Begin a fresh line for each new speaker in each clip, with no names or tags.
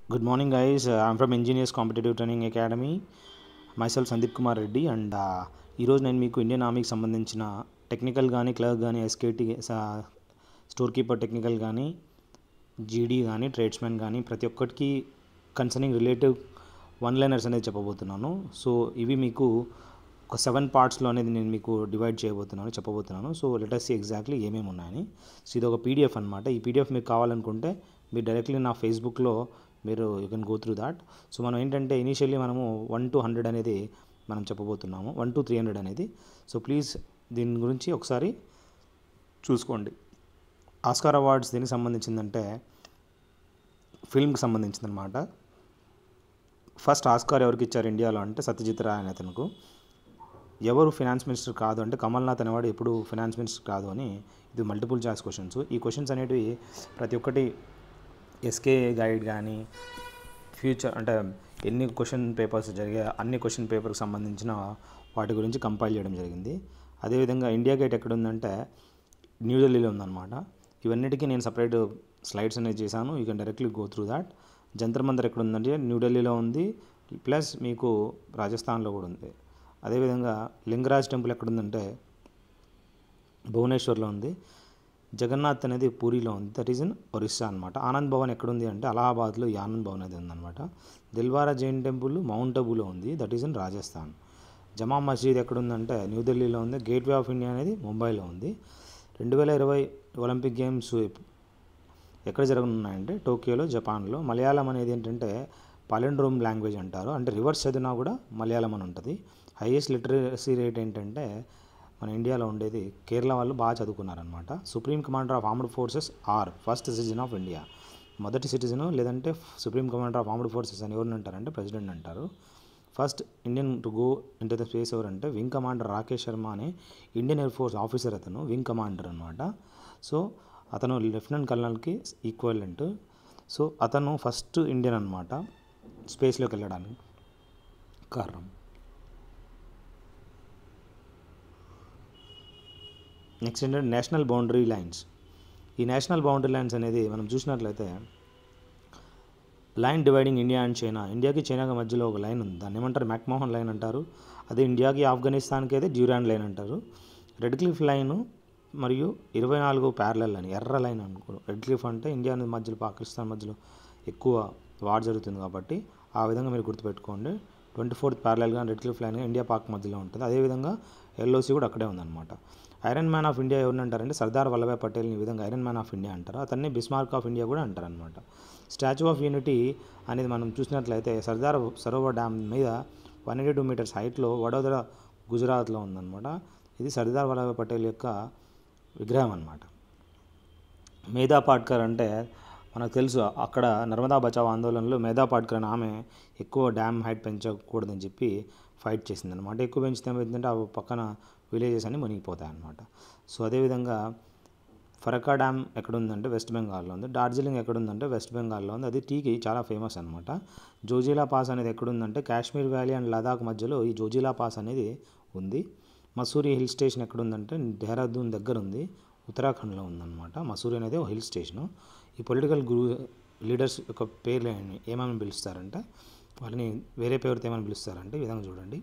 Good morning, guys. Uh, I'm from Engineers Competitive Training Academy. Myself Sandeep Kumar Reddy and ఈరోజు నేను మీకు Indian ఆర్మీకి సంబంధించిన టెక్నికల్ కానీ క్లర్క్ కానీ ఎస్కేటీ స్టోర్ కీపర్ టెక్నికల్ కానీ జీడీ కానీ ట్రేడ్స్మెన్ కానీ ప్రతి ఒక్కటికి కన్సర్నింగ్ రిలేటివ్ వన్ లైనర్స్ అనేది చెప్పబోతున్నాను సో ఇవి మీకు ఒక సెవెన్ పార్ట్స్లో అనేది నేను మీకు డివైడ్ చేయబోతున్నాను చెప్పబోతున్నాను సో లెటర్స్ ఎగ్జాక్ట్లీ ఏమేమి ఉన్నాయని సో ఇది ఒక పీడిఎఫ్ అనమాట ఈ పీడిఎఫ్ మీకు కావాలనుకుంటే మీరు డైరెక్ట్లీ నా ఫేస్బుక్లో మీరు you can go through that so మనం ఏంటంటే ఇనీషియల్లీ మనము వన్ టు హండ్రెడ్ అనేది మనం చెప్పబోతున్నాము వన్ టు త్రీ హండ్రెడ్ అనేది సో ప్లీజ్ దీని గురించి ఒకసారి చూసుకోండి ఆస్కార్ అవార్డ్స్ దీనికి సంబంధించిందంటే ఫిల్మ్కి సంబంధించిందనమాట ఫస్ట్ ఆస్కార్ ఎవరికి ఇచ్చారు ఇండియాలో అంటే సత్యజిత్ రాయ్ అనే అతనుకు ఎవరు ఫినాన్స్ మినిస్టర్ కాదు అంటే కమల్నాథ్ అనేవాడు ఎప్పుడు ఫినాన్స్ మినిస్టర్ కాదు అని ఇది మల్టిపుల్ చాయిస్ క్వశ్చన్స్ ఈ క్వశ్చన్స్ అనేటివి ప్రతి ఒక్కటి ఎస్కే గైడ్ కానీ ఫ్యూచర్ అంటే ఎన్ని క్వశ్చన్ పేపర్స్ జరిగాయి అన్ని క్వశ్చన్ పేపర్కి సంబంధించిన వాటి గురించి కంపైల్ చేయడం జరిగింది అదేవిధంగా ఇండియా గేట్ ఎక్కడ ఉందంటే న్యూఢిల్లీలో ఉందన్నమాట ఇవన్నిటికీ నేను సపరేట్ స్లైడ్స్ అనేది చేశాను you can directly go through that Jantar Mantar ఎక్కడ ఉందంటే న్యూఢిల్లీలో ఉంది ప్లస్ మీకు రాజస్థాన్లో కూడా ఉంది అదేవిధంగా లింగరాజ్ టెంపుల్ ఎక్కడ ఉందంటే భువనేశ్వర్లో ఉంది జగన్నాథ్ అనేది పూరిలో ఉంది దట్ ఈస్ ఇన్ ఒరిస్సా అనమాట ఆనంద్ భవన్ ఎక్కడుంది అంటే అలహాబాద్లో ఈ ఆనంద్ భవన్ అనేది ఉందన్నమాట దిల్వారా జైన్ టెంపుల్ మౌంట్ అబూలో ఉంది దట్ ఈస్ ఇన్ రాజస్థాన్ జమా మసీద్ ఎక్కడుందంటే న్యూఢిల్లీలో ఉంది గేట్వే ఆఫ్ ఇండియా అనేది ముంబైలో ఉంది రెండు వేల ఇరవై ఒలింపిక్ గేమ్స్ ఎక్కడ జరగనున్నాయంటే టోక్యోలో జపాన్లో మలయాళం అనేది ఏంటంటే పాలెండ్రోమ్ లాంగ్వేజ్ అంటారు అంటే రివర్స్ చదివినా కూడా మలయాళం అని ఉంటుంది హైయెస్ట్ లిటరసీ రేట్ ఏంటంటే మన ఇండియాలో ఉండేది కేరళ వాళ్ళు బాగా చదువుకున్నారనమాట supreme commander of armed forces or first citizen of India మొదటి సిటిజన్ లేదంటే supreme commander of armed forces అని ఎవరిని అంటారంటే ప్రెసిడెంట్ అంటారు first Indian to go into the space ఎవరంటే వింగ్ కమాండర్ రాకేష్ శర్మ అనే ఇండియన్ ఎయిర్ ఫోర్స్ ఆఫీసర్ అతను వింగ్ కమాండర్ అనమాట సో అతను లెఫ్టినెంట్ కల్నల్కి ఈక్వలెంట్ సో అతను ఫస్ట్ ఇండియన్ అనమాట స్పేస్లోకి వెళ్ళడానికి కారణం నెక్స్ట్ ఏంటంటే నేషనల్ బౌండరీ లైన్స్ ఈ నేషనల్ బౌండరీ లైన్స్ అనేది మనం చూసినట్లయితే line dividing India and China ఇండియాకి చైనాకి మధ్యలో ఒక లైన్ ఉంది దాన్ని ఏమంటారు మ్యాక్మోహన్ లైన్ అంటారు అదే ఇండియాకి ఆఫ్ఘనిస్తాన్కి అయితే డ్యూరాన్ లైన్ అంటారు రెడ్ క్లిఫ్ లైన్ మరియు ఇరవై నాలుగు ప్యారలల్ అని ఎర్ర లైన్ అనుకో రెడ్ క్లిఫ్ అంటే ఇండియా మధ్యలో పాకిస్తాన్ మధ్యలో ఎక్కువ వార్ జరుగుతుంది కాబట్టి ఆ విధంగా మీరు గుర్తుపెట్టుకోండి ట్వంటీ ఫోర్త్ ప్యారలల్గా Radcliffe line India Pak మధ్యలో ఉంటుంది అదేవిధంగా ఎల్ఓసి కూడా అక్కడే ఉందన్నమాట ఐరన్ మ్యాన్ ఆఫ్ ఇండియా ఎవరిని అంటారంటే సర్దార్ వల్లభాయ్ పటేల్ ఈ విధంగా ఐరన్ మ్యాన్ ఆఫ్ ఇండియా అంటారు అతన్ని బిస్మార్క్ ఆఫ్ ఇండియా కూడా అంటారు అనమాట స్టాచ్యూ ఆఫ్ యూనిటీ అనేది మనం చూసినట్లయితే సర్దార్ సరోవర్ డ్యామ్ మీద వన్ ఎయిటీ టూ మీటర్స్ హైట్లో వడోదర గుజరాత్లో ఉందన్నమాట ఇది సర్దార్ వల్లభాయ్ పటేల్ యొక్క విగ్రహం అనమాట మేధా పాట్కర్ అంటే మనకు తెలుసు అక్కడ నర్మదా బచావ్ ఆందోళనలో మేధా పాట్కర్ అని ఆమె ఎక్కువ డ్యామ్ హైట్ పెంచకూడదని చెప్పి ఫైట్ చేసింది అనమాట ఎక్కువ పెంచితే ఏమైందంటే ఆ పక్కన విలేజెస్ అన్ని మునిగిపోతాయి అనమాట సో అదేవిధంగా ఫరక్కా డ్యామ్ ఎక్కడ ఉందంటే వెస్ట్ బెంగాల్లో ఉంది డార్జిలింగ్ ఎక్కడ ఉందంటే వెస్ట్ బెంగాల్లో ఉంది అది టీకి చాలా ఫేమస్ అనమాట జోజిలా పాస్ అనేది ఎక్కడుందంటే కాశ్మీర్ వ్యాలీ అండ్ లదాఖ్ మధ్యలో ఈ జోజిలా పాస్ అనేది ఉంది మసూరి హిల్ స్టేషన్ ఎక్కడ ఉందంటే డెహ్రాదూన్ దగ్గర ఉంది ఉత్తరాఖండ్లో ఉందన్నమాట మసూరి అనేది ఒక హిల్ స్టేషను ఈ పొలిటికల్ గురు లీడర్స్ యొక్క పేర్లు ఏమని పిలుస్తారంటే వాళ్ళని వేరే పేరుతో ఏమని పిలుస్తారంటే ఈ విధంగా చూడండి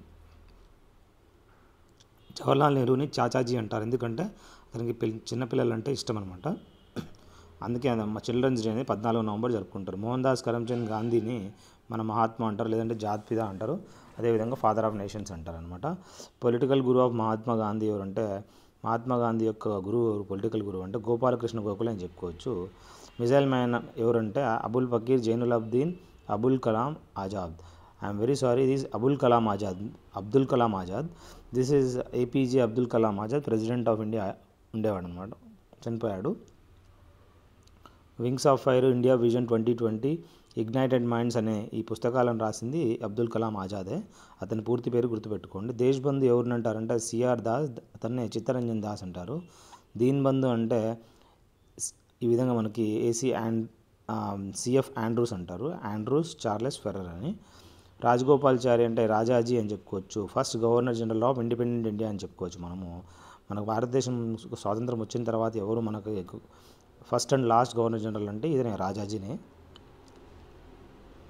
జవహర్లాల్ నెహ్రూని చాచాజీ అంటారు ఎందుకంటే అతనికి పిల్ చిన్నపిల్లలు అంటే ఇష్టం అనమాట అందుకే మా చిల్డ్రన్స్ డే అనేది పద్నాలుగు నవంబర్ జరుపుకుంటారు మోహన్ దాస్ కరమ్చంద్ గాంధీని మన మహాత్మా అంటారు లేదంటే జాత్పిత అంటారు అదేవిధంగా ఫాదర్ ఆఫ్ నేషన్స్ అంటారు అనమాట political guru of Mahatma Gandhi ఎవరంటే మహాత్మా గాంధీ యొక్క గురువు పొలిటికల్ గురువు అంటే గోపాలకృష్ణ గోఖలే అని చెప్పుకోవచ్చు మిజైల్ మ్యాన్ ఎవరంటే Abul Fakir Jainul Abdeen Abul Kalam Azad I'm very sorry this Abul Kalam Azad Abdul Kalam Azad this is APJ Abdul Kalam Azad president of India ఉండేవాడు అనమాట చనిపోయాడు wings of fire India vision twenty twenty ignited minds అనే ఈ పుస్తకాలను రాసింది అబ్దుల్ కలాం ఆజాదే అతని పూర్తి పేరు గుర్తుపెట్టుకోండి దేశ్ బంధు ఎవరిని అంటారంటే సిఆర్ దాస్ అతన్నే చిత్తరంజన్ దాస్ అంటారు దీన్ బంధు అంటే ఈ విధంగా మనకి ఏసీ అండ్ సిఎఫ్ ఆండ్రూస్ అంటారు ఆండ్రూస్ చార్లెస్ ఫెర్రర్ అని రాజగోపాల్చారి అంటే రాజాజీ అని చెప్పుకోవచ్చు first governor general of independent India అని చెప్పుకోవచ్చు మనము మనకు భారతదేశం స్వాతంత్రం వచ్చిన తర్వాత ఎవరు మనకు first and last governor general అంటే ఇదే రాజాజీనే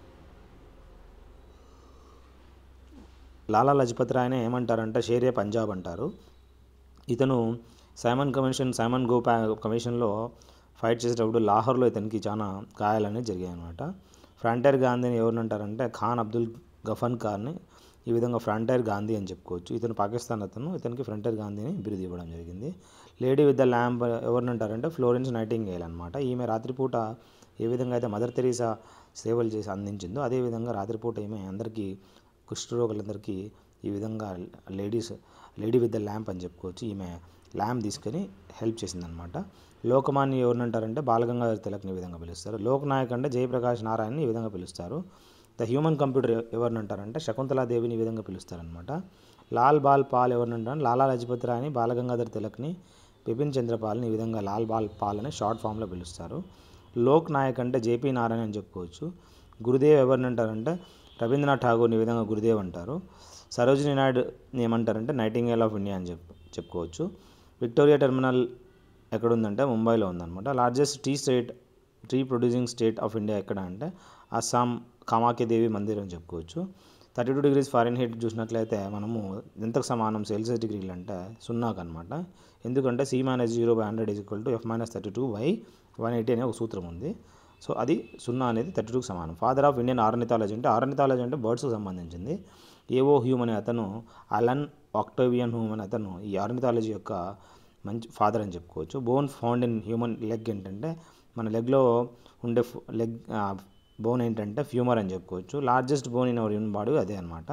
లాలా లజపత్ రాయ్నే ఏమంటారంటే షేరే పంజాబ్ అంటారు ఇతను సైమన్ కమిషన్ సైమన్ గో కమిషన్లో ఫైట్ చేసేటప్పుడు లాహోర్లో ఇతనికి చాలా గాయాలనేవి జరిగాయి అనమాట ఫ్రంటైర్ గాంధీని ఎవరినంటారంటే ఖాన్ అబ్దుల్ గఫన్ ఖాన్ని ఈ విధంగా ఫ్రంటైర్ గాంధీ అని చెప్పుకోవచ్చు ఇతను పాకిస్తాన్ అతను ఇతనికి ఫ్రంటైర్ గాంధీని బిరుదు ఇవ్వడం జరిగింది లేడీ విత్ ద ల్యాంప్ ఎవరినంటారంటే ఫ్లోరెన్స్ నైటింగేల్ అనమాట ఈమె రాత్రిపూట ఏ విధంగా అయితే మదర్ తెరీసా సేవలు చేసి అందించిందో అదేవిధంగా రాత్రిపూట ఈమె అందరికీ కుష్ఠరోగులందరికీ ఈ విధంగా ladies lady with the lamp అని చెప్పుకోవచ్చు ఈమె ల్యాంప్ తీసుకొని హెల్ప్ చేసిందనమాట లోకమాన్య ఎవరినంటారంటే బాలగంగాధర తిలక్ని ఈ విధంగా పిలుస్తారు లోక్నాయక్ అంటే జయప్రకాష్ నారాయణని ఈ విధంగా పిలుస్తారు ద హ్యూమన్ కంప్యూటర్ ఎవరినంటారంటే శకుంతలాదేవిని ఈ విధంగా పిలుస్తారనమాట లాల్ బాల్ పాల్ ఎవరినంటారంటే లాలా లజపత్ రాయ్ని బాలగంగాధర్ తిలక్ని బిపిన్ చంద్రపాల్ని ఈ విధంగా లాల్ బాల్ పాల్ అని షార్ట్ ఫామ్లో పిలుస్తారు లోక్ నాయక్ అంటే జేపీ నారాయణ అని చెప్పుకోవచ్చు గురుదేవ్ ఎవరిని అంటారంటే రవీంద్రనాథ్ ఠాగూర్ని ఈ విధంగా గురుదేవ్ అంటారు సరోజిని నాయుడు ఏమంటారంటే నైటింగేల్ ఆఫ్ ఇండియా అని చెప్పు చెప్పుకోవచ్చు విక్టోరియా టెర్మినల్ ఎక్కడుందంటే ముంబైలో ఉందన్నమాట largest tea state tea producing state of India ఎక్కడ అంటే అస్సాం కామాఖ్యదేవి మందిర్ అని చెప్పుకోవచ్చు thirty two degrees Fahrenheit చూసినట్లయితే మనము ఎంతకు సమానం సెల్సియస్ డిగ్రీలు అంటే సున్నాకు అనమాట ఎందుకంటే C minus zero by hundred is equal to F minus thirty two by one eighty అనే ఒక సూత్రం ఉంది సో అది సున్నా అనేది థర్టీ టూకి సమానం ఫాదర్ ఆఫ్ ఇండియన్ ఆర్నిథాలజీ అంటే ఆర్నిథాలజీ అంటే బర్డ్స్కి సంబంధించింది ఏవో హ్యూమ్ అనే అతను అలన్ ఆక్టోవియన్ హ్యూమ్ అనే అతను ఈ ఆర్నిథాలజీ యొక్క మంచి ఫాదర్ అని చెప్పుకోవచ్చు bone found in human leg ఏంటంటే మన లెగ్లో ఉండే లెగ్ బోన్ ఏంటంటే ఫ్యూమర్ అని చెప్పుకోవచ్చు largest bone in our human body అదే అనమాట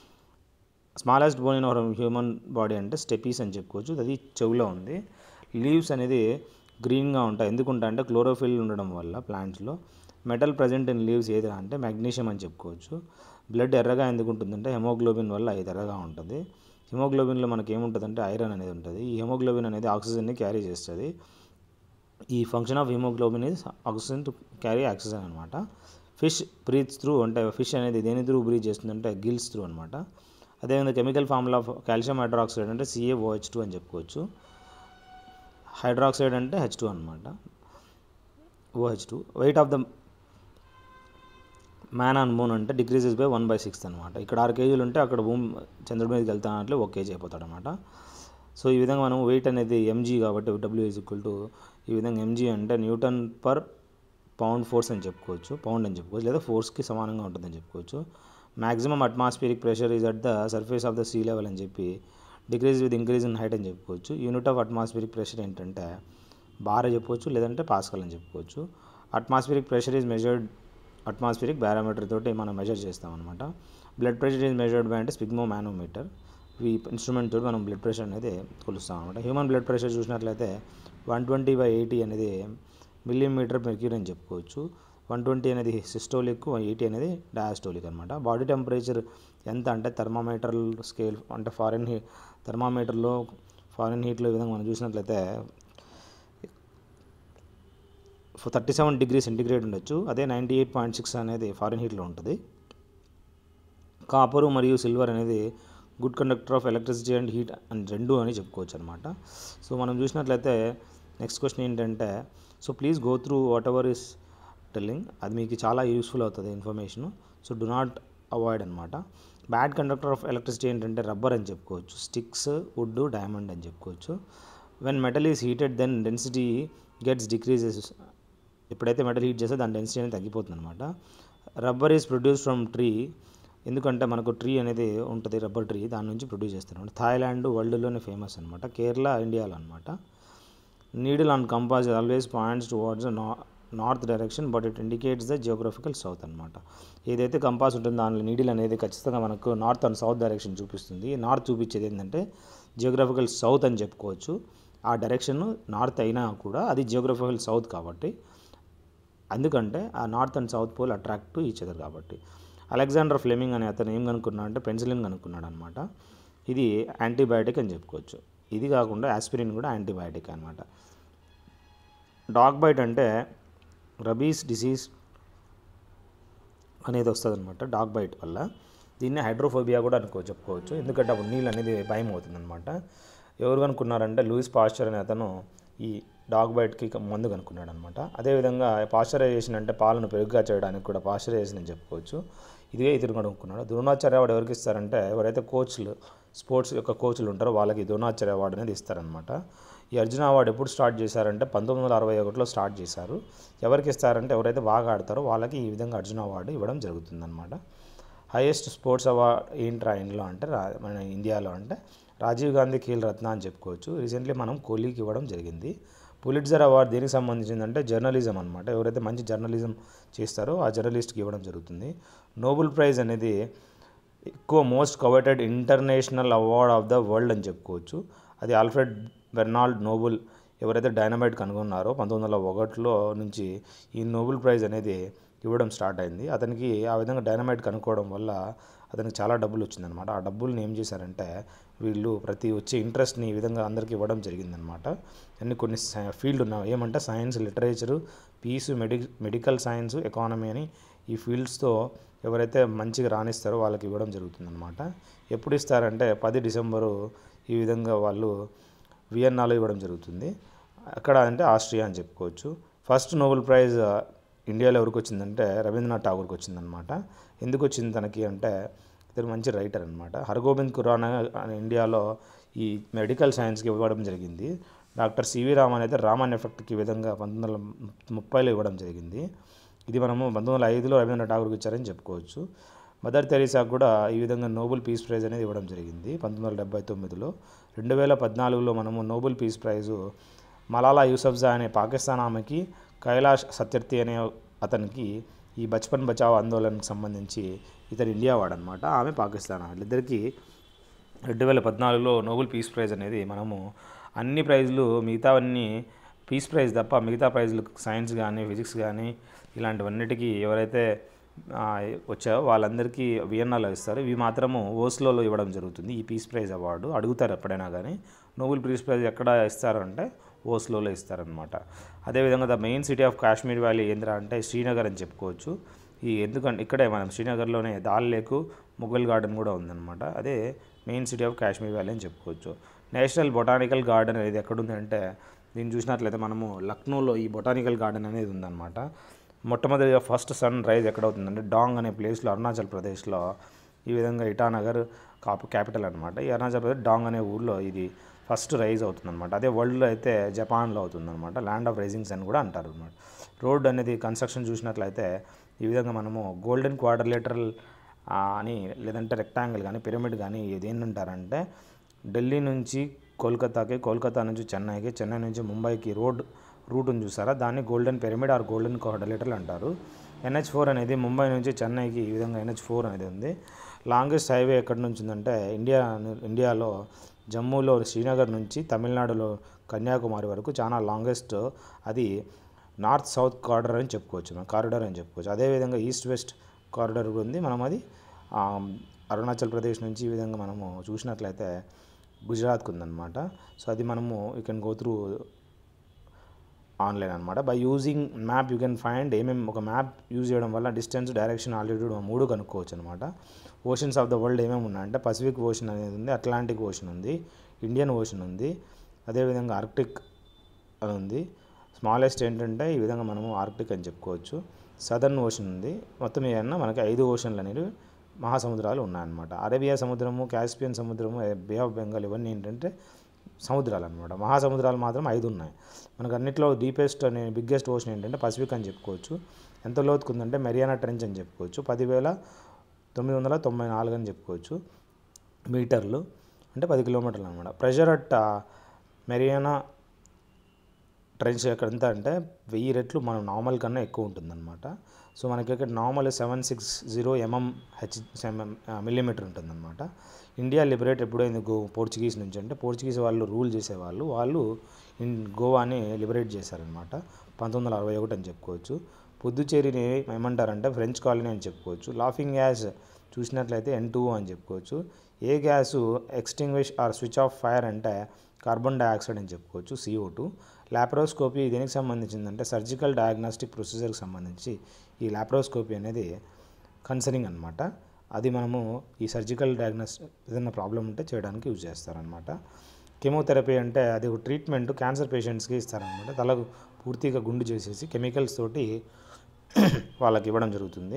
smallest bone in our human body అంటే స్టెపీస్ అని చెప్పుకోవచ్చు అది చెవులో ఉంది లీవ్స్ అనేది గ్రీన్గా ఉంటాయి ఎందుకుంటా అంటే క్లోరోఫిల్ ఉండడం వల్ల ప్లాంట్స్లో మెటల్ ప్రజెంట్ ఇన్ లీవ్స్ ఏది అంటే మెగ్నీషియం అని చెప్పుకోవచ్చు బ్లడ్ ఎర్రగా ఎందుకు ఉంటుందంటే హెమోగ్లోబిన్ వల్ల ఇది ఎర్రగా ఉంటుంది హిమోగ్లోబిన్లో మనకి ఏముంటుందంటే ఐరన్ అనేది ఉంటుంది ఈ హిమోగ్లోబిన్ అనేది ఆక్సిజన్ని క్యారీ చేస్తుంది ఈ function of hemoglobin is oxygen to carry oxygen అనమాట ఫిష్ బ్రీత్స్ త్రూ అంటే ఫిష్ అనేది దేని త్రూ బ్రీత్ చేస్తుందంటే గిల్స్ త్రూ అనమాట అదేవిధంగా chemical formula of calcium hydroxide అంటే సిఏఓహెచ్ టూ అని చెప్పుకోవచ్చు హైడ్రాక్సైడ్ అంటే హెచ్ టూ అనమాట OH two weight of the man on moon అంటే decreases by one by sixth అనమాట ఇక్కడ ఆరు కేజీలు ఉంటే అక్కడ భూమి చంద్రుడి మీదకి వెళ్తానంటే ఒక కేజీ అయిపోతాడు అనమాట సో ఈ విధంగా మనం వెయిట్ అనేది ఎంజీ కాబట్టి డబ్ల్యూ ఈజ్ ఈక్వల్ టు ఈ విధంగా ఎంజీ అంటే న్యూటన్ పర్ పౌండ్ ఫోర్స్ అని చెప్పుకోవచ్చు పౌండ్ అని చెప్పుకోవచ్చు లేదా ఫోర్స్కి సమానంగా ఉంటుందని చెప్పుకోవచ్చు maximum atmospheric pressure is at the surface of the sea level అని చెప్పి decrease with increase in height అని చెప్పుకోవచ్చు యూనిట్ ఆఫ్ అట్మాస్ఫియరిక్ ప్రెషర్ ఏంటంటే బార్ చెప్పవచ్చు లేదంటే పాస్కల్ అని చెప్పుకోవచ్చు atmospheric pressure is measured atmospheric barometer తోటి మనం మెజర్ చేస్తాం అనమాట blood pressure is measured by అంటే స్పిగ్మో మ్యానోమీటర్ ఈ ఇన్స్ట్రుమెంట్ తోటి మనం బ్లడ్ ప్రెషర్ అనేది కొలుస్తాం అనమాట హ్యూమన్ బ్లడ్ ప్రెషర్ చూసినట్లయితే వన్ ట్వంటీ బై ఎయిటీ అనేది మిల్లీమీటర్ మెర్క్యూరీ అని చెప్పుకోవచ్చు వన్ ట్వంటీ అనేది సిస్టోలిక్ ఎయిటీ అనేది డయాస్టోలిక్ అనమాట బాడీ టెంపరేచర్ ఎంత అంటే థర్మామీటర్ స్కేల్ అంటే ఫారెన్ హీ థర్మామీటర్లో ఫారెన్ హీట్లో ఈ విధంగా మనం చూసినట్లయితే థర్టీ సెవెన్ డిగ్రీ సెంటిగ్రేడ్ ఉండొచ్చు అదే నైంటీ ఎయిట్ పాయింట్ సిక్స్ అనేది ఫారెన్ హీట్లో ఉంటుంది కాపరు మరియు సిల్వర్ అనేది good conductor of electricity and heat and రెండు అని చెప్పుకోవచ్చు అనమాట సో మనం చూసినట్లయితే నెక్స్ట్ క్వశ్చన్ ఏంటంటే so please go through whatever is telling అది మీకు చాలా యూస్ఫుల్ అవుతుంది information so do not avoid అనమాట బ్యాడ్ కండక్టర్ ఆఫ్ ఎలక్ట్రిసిటీ ఏంటంటే రబ్బర్ అని చెప్పుకోవచ్చు స్టిక్స్ వుడ్ డైమండ్ అని చెప్పుకోవచ్చు when metal is heated then density gets decreases ఎప్పుడైతే మెటల్ హీట్ చేస్తే దాని డెన్సిటీ అనేది తగ్గిపోతుంది అనమాట rubber is produce from tree ఎందుకంటే మనకు ట్రీ అనేది ఉంటుంది రబ్బర్ ట్రీ దాని నుంచి ప్రొడ్యూస్ చేస్తారు థాయిలాండ్ వరల్డ్లోనే ఫేమస్ అనమాట కేరళ ఇండియాలో అనమాట needle on compass always points towards north direction but it indicates the geographical south అనమాట ఏదైతే కంపాస్ ఉంటుందో దానిలో నీడిల్ అనేది ఖచ్చితంగా మనకు నార్త్ అండ్ సౌత్ డైరెక్షన్ చూపిస్తుంది నార్త్ చూపించేది ఏంటంటే జియోగ్రఫికల్ సౌత్ అని చెప్పుకోవచ్చు ఆ డైరెక్షన్ నార్త్ అయినా కూడా అది జియోగ్రఫికల్ సౌత్ కాబట్టి ఎందుకంటే ఆ north and south pole attract to each other కాబట్టి అలెగ్జాండర్ ఫ్లెమింగ్ అనే అతను ఏం కనుక్కున్నాడు అంటే పెన్సిలిన్ కనుక్కున్నాడు అనమాట ఇది యాంటీబయాటిక్ అని చెప్పుకోవచ్చు ఇది కాకుండా ఆస్పిరిన్ కూడా యాంటీబయాటిక్ అనమాట డాగ్ బైట్ అంటే రబీస్ డిసీజ్ అనేది వస్తుంది అనమాట డాగ్ బైట్ వల్ల దీన్ని హైడ్రోఫోబియా కూడా అనుకో చెప్పుకోవచ్చు ఎందుకంటే అప్పుడు నీళ్ళు అనేది భయం అవుతుంది అనమాట ఎవరు అనుకున్నారంటే లూయిస్ పాస్చర్ అనే అతను ఈ డాగ్ బైట్కి మందు కనుక్కున్నాడు అనమాట అదేవిధంగా పాశ్చరైజేషన్ అంటే పాలను పెరుగుగా చేయడానికి కూడా పాశ్చరైజేషన్ అని చెప్పుకోవచ్చు ఇదే ఇతను కనుక్కున్నాడు ద్రోణాచార్య అవార్డు ఎవరికి ఇస్తారంటే ఎవరైతే కోచ్లు స్పోర్ట్స్ యొక్క కోచ్లు ఉంటారో వాళ్ళకి ద్రోణాచార్య అవార్డు అనేది ఇస్తారనమాట ఈ అర్జున అవార్డు ఎప్పుడు స్టార్ట్ చేశారంటే పంతొమ్మిది వందల అరవై ఒకటిలో స్టార్ట్ చేశారు ఎవరికి ఇస్తారంటే ఎవరైతే బాగా ఆడతారో వాళ్ళకి ఈ విధంగా అర్జున అవార్డు ఇవ్వడం జరుగుతుందన్నమాట హైయెస్ట్ స్పోర్ట్స్ అవార్డ్ ఏంట్రా ఇందులో అంటే రా మన ఇండియాలో అంటే రాజీవ్ గాంధీ ఖేల్ రత్న అని చెప్పుకోవచ్చు రీసెంట్లీ మనం కోహ్లీకి ఇవ్వడం జరిగింది పులిట్జర్ అవార్డు దేనికి సంబంధించిందంటే జర్నలిజం అనమాట ఎవరైతే మంచి జర్నలిజం చేస్తారో ఆ జర్నలిస్ట్కి ఇవ్వడం జరుగుతుంది నోబెల్ ప్రైజ్ అనేది ఎక్కువ most coveted international award of the world అని చెప్పుకోవచ్చు అది ఆల్ఫ్రెడ్ బెర్నాల్డ్ నోబెల్ ఎవరైతే డైనమైట్ కనుగొన్నారో పంతొమ్మిది వందల ఒకటిలో నుంచి ఈ నోబెల్ ప్రైజ్ అనేది ఇవ్వడం స్టార్ట్ అయింది అతనికి ఆ విధంగా డైనమైట్ కనుక్కోవడం వల్ల అతనికి చాలా డబ్బులు వచ్చిందనమాట ఆ డబ్బుల్ని ఏం చేశారంటే వీళ్ళు ప్రతి వచ్చే ఇంట్రెస్ట్ని ఈ విధంగా అందరికీ ఇవ్వడం జరిగిందనమాట అన్ని కొన్ని ఫీల్డ్ ఉన్నాయి ఏమంటే సైన్స్ లిటరేచరు పీస్ మెడి మెడికల్ సైన్స్ ఎకానమీ అని ఈ ఫీల్డ్స్తో ఎవరైతే మంచిగా రాణిస్తారో వాళ్ళకి ఇవ్వడం జరుగుతుందన్నమాట ఎప్పుడు ఇస్తారంటే పది డిసెంబరు ఈ విధంగా వాళ్ళు వియన్నాలో ఇవ్వడం జరుగుతుంది అక్కడ అంటే ఆస్ట్రియా అని చెప్పుకోవచ్చు ఫస్ట్ నోబెల్ ప్రైజ్ ఇండియాలో ఎవరికి వచ్చిందంటే రవీంద్రనాథ్ ఠాగూర్కి వచ్చిందనమాట ఎందుకు వచ్చింది తనకి అంటే ఇతను మంచి రైటర్ అనమాట హరగోబింద్ ఖురానా ఇండియాలో ఈ మెడికల్ సైన్స్కి ఇవ్వడం జరిగింది డాక్టర్ సివి రామన్ అయితే రామన్ ఎఫెక్ట్కి ఈ విధంగా పంతొమ్మిది వందల ముప్పైలో ఇవ్వడం జరిగింది ఇది మనము పంతొమ్మిది వందల ఐదులో రవీంద్రనాథ్ ఠాగూర్కి ఇచ్చారని చెప్పుకోవచ్చు మదర్ తెరీసాకు కూడా ఈ విధంగా నోబెల్ పీస్ ప్రైజ్ అనేది ఇవ్వడం జరిగింది పంతొమ్మిది వందల డెబ్బై తొమ్మిదిలో రెండు వేల పద్నాలుగులో మనము Nobel peace prize Malala Yousafzai అనే పాకిస్తాన్ ఆమెకి కైలాష్ సత్యర్థి అనే అతనికి ఈ బచ్పన్ బచావ్ ఆందోళనకు సంబంధించి ఇతను ఇండియా వాడనమాట ఆమె పాకిస్తాన్ వాళ్ళిద్దరికీ రెండు వేల పద్నాలుగులో నోబెల్ పీస్ ప్రైజ్ అనేది మనము అన్ని ప్రైజ్లు మిగతావన్నీ పీస్ ప్రైజ్ తప్ప మిగతా ప్రైజ్లు సైన్స్ కానీ ఫిజిక్స్ కానీ ఇలాంటివన్నిటికీ ఎవరైతే ఆ, వచ్చారో వాళ్ళందరికీ వియన్నాలో ఇస్తారు ఇవి మాత్రము ఓస్లోలో ఇవ్వడం జరుగుతుంది ఈ పీస్ ప్రైజ్ అవార్డు అడుగుతారు ఎప్పుడైనా కానీ నోబెల్ పీస్ ప్రైజ్ ఎక్కడ ఇస్తారంటే ఓస్లోలో ఇస్తారనమాట అదేవిధంగా the main city of Kashmir valley ఏంద్రా అంటే శ్రీనగర్ అని చెప్పుకోవచ్చు ఈ ఎందుకంటే ఇక్కడే మనం శ్రీనగర్లోనే దాల్ లేకు ముఘల్ గార్డెన్ కూడా ఉందన్నమాట అదే main city of Kashmir valley అని చెప్పుకోవచ్చు నేషనల్ బొటానికల్ గార్డెన్ అనేది ఎక్కడుందంటే దీన్ని చూసినట్లయితే మనము లక్నోలో ఈ బొటానికల్ గార్డెన్ అనేది ఉందన్నమాట మొట్టమొదటిగా ఫస్ట్ సన్ రైజ్ ఎక్కడ అవుతుందంటే డాంగ్ అనే ప్లేస్లో అరుణాచల్ ప్రదేశ్లో ఈ విధంగా ఇటానగర్ కాపు క్యాపిటల్ అనమాట ఈ అరుణాచల్ ప్రదేశ్ డాంగ్ అనే ఊర్లో ఇది ఫస్ట్ రైజ్ అవుతుందన్నమాట అదే వరల్డ్లో అయితే జపాన్లో అవుతుందన్నమాట ల్యాండ్ ఆఫ్ రైజింగ్స్ అని కూడా అంటారు అనమాట రోడ్ అనేది కన్స్ట్రక్షన్ చూసినట్లయితే ఈ విధంగా మనము గోల్డెన్ క్వాడ్రిలేటరల్ అని లేదంటే రెక్టాంగిల్ కానీ పిరమిడ్ కానీ ఇది ఏంటంటారంటే ఢిల్లీ నుంచి కోల్కతాకి కోల్కతా నుంచి చెన్నైకి చెన్నై నుంచి ముంబైకి రోడ్ రూట్ని చూసారా దాన్ని golden pyramid or golden quadrilateral అంటారు ఎన్హెచ్ ఫోర్ అనేది ముంబై నుంచి చెన్నైకి ఈ విధంగా ఎన్హెచ్ ఫోర్ అనేది ఉంది లాంగెస్ట్ హైవే ఎక్కడి నుంచి ఉందంటే ఇండియా ఇండియాలో జమ్మూలో శ్రీనగర్ నుంచి తమిళనాడులో కన్యాకుమారి వరకు చాలా లాంగెస్ట్ అది నార్త్ సౌత్ కారిడర్ అని చెప్పుకోవచ్చు మనం కారిడార్ అని చెప్పుకోవచ్చు అదేవిధంగా ఈస్ట్ వెస్ట్ కారిడార్ కూడా ఉంది మనం అది ఆ, అరుణాచల్ ప్రదేశ్ నుంచి ఈ విధంగా మనము చూసినట్లయితే గుజరాత్కి ఉందన్నమాట సో అది మనము you can go through online అనమాట by using map you can find ఏమేమి ఒక మ్యాప్ యూజ్ చేయడం వల్ల డిస్టెన్స్ డైరెక్షన్ ఆల్టిట్యూడ్ మూడు కనుక్కోవచ్చు అనమాట ఓషన్స్ ఆఫ్ ద వరల్డ్ ఏమేమి ఉన్నాయంటే పసిఫిక్ ఓషన్ అనేది ఉంది అట్లాంటిక్ ఓషన్ ఉంది ఇండియన్ ఓషన్ ఉంది అదేవిధంగా ఆర్క్టిక్ అని ఉంది స్మాలెస్ట్ ఏంటంటే ఈ విధంగా మనము ఆర్క్టిక్ అని చెప్పుకోవచ్చు సదర్న్ ఓషన్ ఉంది మొత్తం ఏమన్నా మనకి ఐదు ఓషన్లు అనేవి మహాసముద్రాలు ఉన్నాయన్నమాట అరేబియా సముద్రము కాస్పియన్ సముద్రము బే ఆఫ్ బెంగాల్ ఇవన్నీ ఏంటంటే సముద్రాలు అనమాట మహాసముద్రాలు మాత్రం ఐదు ఉన్నాయి మనకు అన్నిట్లో డీపెస్ట్ అనే బిగ్గెస్ట్ ఓషన్ ఏంటంటే పసిఫిక్ అని చెప్పుకోవచ్చు ఎంత లోతుకుందంటే మెరియానా ట్రెంచ్ అని చెప్పుకోవచ్చు పదివేల తొమ్మిది వందల తొంభై నాలుగు అని చెప్పుకోవచ్చు మీటర్లు అంటే పది కిలోమీటర్లు అనమాట ప్రెషర్ అట్ మెరియానా ట్రెంచ్ ఎక్కడ ఎంత అంటే వెయ్యి రెట్లు మనం నార్మల్ కన్నా ఎక్కువ ఉంటుందన్నమాట సో మనకి ఇక్కడ normal seven six zero mm H millimetre ఉంటుందన్నమాట ఇండియా లిబరేట్ ఎప్పుడైంది గో పోర్చుగీస్ నుంచి అంటే పోర్చుగీస్ వాళ్ళు రూల్ చేసేవాళ్ళు వాళ్ళు ఇన్ గోవాని లిబరేట్ చేశారనమాట పంతొమ్మిది వందల అరవై ఒకటి అని చెప్పుకోవచ్చు పుదుచ్చేరిని ఏమంటారంటే ఫ్రెంచ్ కాలనీ అని చెప్పుకోవచ్చు లాఫింగ్ గ్యాస్ చూసినట్లయితే ఎన్ టూ అని చెప్పుకోవచ్చు a gas extinguish or switch off fire అంటే కార్బన్ డైఆక్సైడ్ అని చెప్పుకోవచ్చు సిఓ టూ లాప్రోస్కోపీ దేనికి సంబంధించిందంటే సర్జికల్ డయాగ్నాస్టిక్ ప్రొసీజర్కి సంబంధించి ఈ లాప్రోస్కోపీ అనేది కన్సర్నింగ్ అనమాట అది మనము ఈ సర్జికల్ డయాగ్నోస్ ఏదైనా ప్రాబ్లం ఉంటే చేయడానికి యూజ్ చేస్తారనమాట కెమోథెరపీ అంటే అది ఒక ట్రీట్మెంట్ క్యాన్సర్ పేషెంట్స్కి ఇస్తారనమాట తలకు పూర్తిగా గుండు చేసేసి కెమికల్స్ తోటి వాళ్ళకి ఇవ్వడం జరుగుతుంది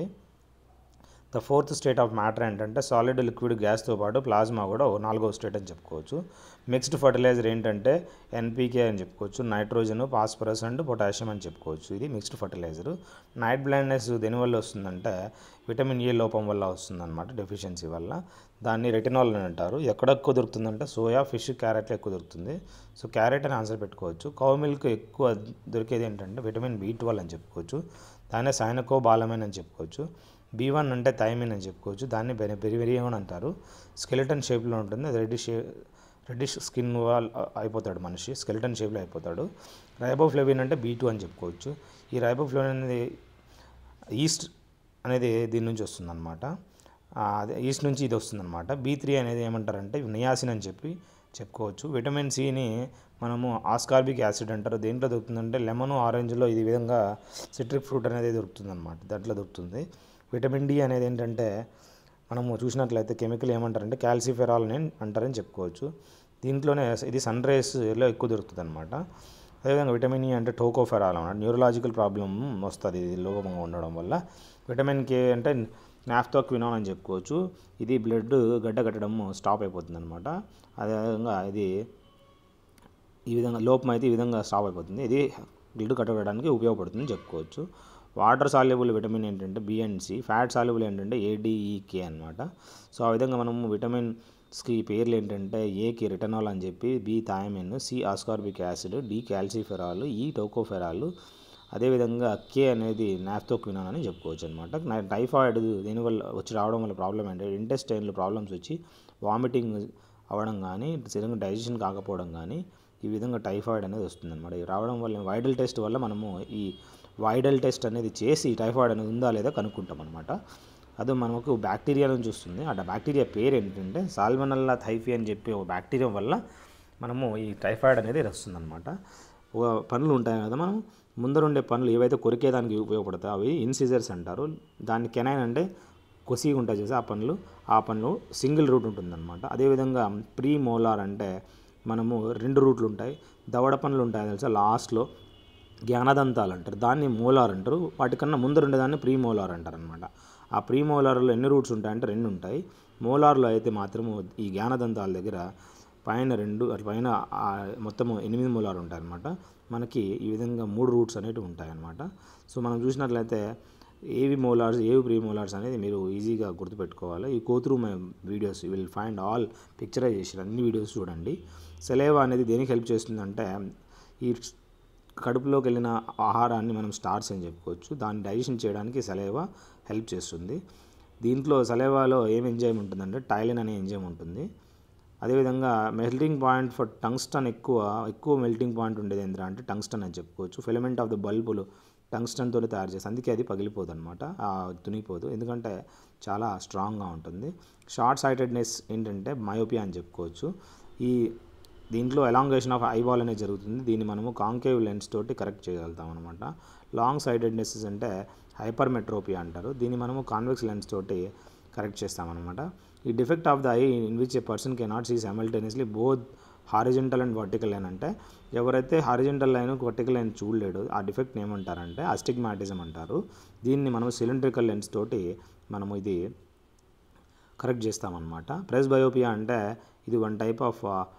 the fourth state of matter ఏంటంటే సాలిడ్ లిక్విడ్ గ్యాస్తో పాటు ప్లాజ్మా కూడా ఓ నాలుగో స్టేట్ అని చెప్పుకోవచ్చు మిక్స్డ్ ఫర్టిలైజర్ ఏంటంటే ఎన్పీకే అని చెప్పుకోవచ్చు నైట్రోజన్ ఫాస్ఫరస్ అండ్ పొటాషియం అని చెప్పుకోవచ్చు ఇది మిక్స్డ్ ఫర్టిలైజర్ నైట్ బ్లైండ్నెస్ దేనివల్ల వస్తుందంటే విటమిన్ ఏ లోపం వల్ల వస్తుందన్నమాట డెఫిషియన్సీ వల్ల దాన్ని రెటినాల్ అని అంటారు ఎక్కడ ఎక్కువ దొరుకుతుందంటే సోయా ఫిష్ క్యారెట్లో ఎక్కువ దొరుకుతుంది సో క్యారెట్ అని ఆన్సర్ పెట్టుకోవచ్చు కౌ మిల్క్ ఎక్కువ దొరికేది ఏంటంటే విటమిన్ బి ట్వెల్వ్ అని చెప్పుకోవచ్చు దాన్నే సైనకో బాలమైన్ అని చెప్పుకోవచ్చు బీ వన్ అంటే థైమిన్ అని చెప్పుకోవచ్చు దాన్ని బెరి బెరివెరియన్ అంటారు స్కెలిటన్ షేప్లో ఉంటుంది అది రెడ్డిష్ రెడ్డిష్ స్కిన్ వాల్ అయిపోతాడు మనిషి స్కెలిటన్ షేప్లో అయిపోతాడు రైబోఫ్లేవిన్ అంటే బీ టూ అని చెప్పుకోవచ్చు ఈ రైబోఫ్లేవిన్ అనేది ఈస్ట్ అనేది దీని నుంచి వస్తుందన్నమాట ఆ, అదే ఈస్ట్ నుంచి ఇది వస్తుందన్నమాట బీ త్రీ అనేది ఏమంటారంటే నియాసిన్ అని చెప్పి చెప్పుకోవచ్చు విటమిన్ సిని మనము ఆస్కార్బిక్ యాసిడ్ అంటారు దేంట్లో దొరుకుతుందంటే లెమన్ ఆరెంజ్లో ఇది విధంగా సిట్రిక్ ఫ్రూట్ అనేది దొరుకుతుందన్నమాట దాంట్లో దొరుకుతుంది విటమిన్ డి అనేది ఏంటంటే మనము చూసినట్లయితే కెమికల్ ఏమంటారంటే క్యాల్సిఫెరాల్ అని అంటారని చెప్పుకోవచ్చు దీంట్లోనే ఇది సన్ రేస్లో ఎక్కువ దొరుకుతుంది అనమాట అదేవిధంగా విటమిన్ ఈ అంటే టోకోఫెరాల్ అన్నమాట న్యూరలాజికల్ ప్రాబ్లం వస్తుంది ఇది లోపంగా ఉండడం వల్ల విటమిన్ కే అంటే నాఫ్తోక్వినాన్ అని చెప్పుకోవచ్చు ఇది బ్లడ్ గడ్డ కట్టడం స్టాప్ అయిపోతుంది అనమాట అదేవిధంగా ఇది ఈ విధంగా లోపం అయితే ఈ విధంగా స్టాప్ అయిపోతుంది ఇది బ్లడ్ కట్టడానికి ఉపయోగపడుతుందని చెప్పుకోవచ్చు వాటర్ సాల్యుబుల్ విటమిన్ ఏంటంటే B and C fat soluble ఏంటంటే ఏడిఈకే అనమాట సో ఆ విధంగా మనము విటమిన్స్కి పేర్లు ఏంటంటే ఏకి రిటనాల్ అని చెప్పి B thiamine C ascorbic acid D calciferol E tocopherol అదేవిధంగా కే అనేది నాఫ్తోక్వినాన్ అని చెప్పుకోవచ్చు అనమాట టైఫాయిడ్ దీనివల్ల వచ్చి రావడం వల్ల ప్రాబ్లం ఏంటంటే ఇంటెస్టైన్లో ప్రాబ్లమ్స్ వచ్చి వామిటింగ్ అవ్వడం కానీ సరిగ్గా డైజెషన్ కాకపోవడం కానీ ఈ విధంగా టైఫాయిడ్ అనేది వస్తుందన్నమాట ఇది రావడం వల్ల వైడల్ టెస్ట్ వల్ల మనము ఈ వైడల్ టెస్ట్ అనేది చేసి టైఫాయిడ్ అనేది ఉందా లేదా కనుక్కుంటాం అనమాట అది మనకు బ్యాక్టీరియా నుంచి వస్తుంది ఆ బ్యాక్టీరియా పేరు ఏంటంటే సాల్మనల్లా థైఫీ అని చెప్పి ఒక బ్యాక్టీరియా వల్ల మనము ఈ టైఫాయిడ్ అనేది వస్తుందన్నమాట ఒక పనులు ఉంటాయి కదా మనం ముందరుండే పనులు ఏవైతే కొరికేదానికి ఉపయోగపడతాయో అవి ఇన్సిజర్స్ అంటారు దాన్ని కెనైన్ అంటే కొసిగా ఉంటాయి చేసి ఆ పనులు ఆ పనులు సింగిల్ రూట్ ఉంటుందన్నమాట అదేవిధంగా ప్రీ మోలార్ అంటే మనము రెండు రూట్లు ఉంటాయి దవడ పనులు ఉంటాయి తెలుసా లాస్ట్లో జ్ఞానదంతాలు అంటారు దాన్ని మోలార్ అంటారు వాటికన్నా ముందర ఉండేదాన్ని ప్రీ మోలార్ అంటారు అనమాట ఆ ప్రీ మోలార్లో ఎన్ని రూట్స్ ఉంటాయంటే రెండు ఉంటాయి మోలార్లో అయితే మాత్రము ఈ జ్ఞానదంతాల దగ్గర పైన రెండు అటు పైన ఆ మొత్తము ఎనిమిది మూలాలు ఉంటాయన్నమాట మనకి ఈ విధంగా మూడు రూట్స్ అనేవి ఉంటాయన్నమాట సో మనం చూసినట్లయితే ఏవి మోలార్స్ ఏవి ప్రీ మోలార్స్ అనేది మీరు ఈజీగా గుర్తుపెట్టుకోవాలి ఈ go through my videos will find all picturization అన్ని వీడియోస్ చూడండి సెలేవా అనేది దేనికి హెల్ప్ చేస్తుందంటే ఈ కడుపులోకి వెళ్ళిన ఆహారాన్ని మనం స్టార్స్ అని చెప్పుకోవచ్చు దాన్ని డైజెషన్ చేయడానికి సలేవా హెల్ప్ చేస్తుంది దీంట్లో సలేవాలో ఏం ఎంజైమ్ ఉంటుందంటే టైలిన్ అనే ఎంజైమ్ ఉంటుంది అదేవిధంగా మెల్టింగ్ పాయింట్ ఫర్ టంగ్స్టన్ ఎక్కువ ఎక్కువ మెల్టింగ్ పాయింట్ ఉండేది ఏంద్రా అంటే టంగ్స్టన్ అని చెప్పుకోవచ్చు ఫిలమెంట్ ఆఫ్ ద బల్బులు టంగ్స్టన్ తోటి తయారు చేసి అందుకే అది పగిలిపోదు అనమాట తునిగిపోదు ఎందుకంటే చాలా స్ట్రాంగ్గా ఉంటుంది షార్ట్ సైటెడ్నెస్ ఏంటంటే మయోపియా అని చెప్పుకోవచ్చు ఈ దీంట్లో ఎలాంగేషన్ ఆఫ్ ఐబాల్ అనేది జరుగుతుంది దీన్ని మనము కాంకేవ్ లెన్స్ తోటి కరెక్ట్ చేయగలుగుతాం అనమాట లాంగ్ సైటెడ్నెస్ అంటే హైపర్మెట్రోపియా అంటారు దీన్ని మనము కాన్వెక్స్ లెన్స్ తోటి కరెక్ట్ చేస్తామన్నమాట ఈ defect of the eye in which a person can not see simultaneously both horizontal and vertical line అంటే ఎవరైతే హారిజెంటల్ లైన్ వర్టికల్ లైన్ చూడలేడు ఆ డిఫెక్ట్ ఏమంటారంటే అస్టిగ్మాటిజం అంటారు దీన్ని మనం సిలిండ్రికల్ లెన్స్ తోటి మనము ఇది కరెక్ట్ చేస్తామన్నమాట ప్రెస్ బయోపియా అంటే ఇది వన్ టైప్ ఆఫ్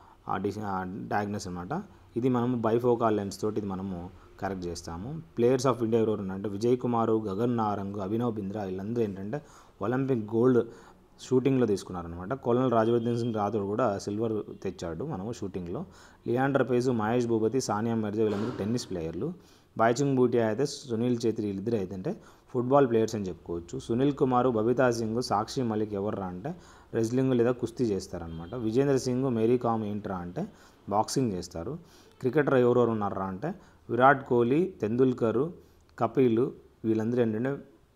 డయాగ్నోస్ అనమాట ఇది మనము బైఫోకాల్ లెన్స్ తోటి ఇది మనము కరెక్ట్ చేస్తాము ప్లేయర్స్ ఆఫ్ ఇండియా ఎవరు అంటే విజయ్ కుమార్ గగన్ నారంగ్ అభినవ్ బింద్రా వీళ్ళందరూ ఏంటంటే ఒలింపిక్ గోల్డ్ షూటింగ్లో తీసుకున్నారనమాట కొలనల్ రాజవర్ధన్ సింగ్ రాథోడ్ కూడా సిల్వర్ తెచ్చాడు మనము షూటింగ్లో లియాండర్ పేసు మహేష్ భూపతి సానియా మిర్జా వీళ్ళందరూ టెన్నిస్ ప్లేయర్లు బాయ్చింగ్ బూటియా అయితే సునీల్ ఛేత్రి వీళ్ళిద్దరు అయితే ఫుట్బాల్ ప్లేయర్స్ అని చెప్పుకోవచ్చు సునీల్ కుమార్ బబితా సింగ్ సాక్షి మలిక్ ఎవర్రా అంటే రెజ్లింగ్ లేదా కుస్తీ చేస్తారనమాట విజేంద్ర సింగ్ మేరీ కామ్ ఏంట్రా అంటే బాక్సింగ్ చేస్తారు క్రికెటర్ ఎవరెవరు ఉన్నారా అంటే విరాట్ కోహ్లీ తెందుల్కర్ కపిల్ వీళ్ళందరూ ఏంటంటే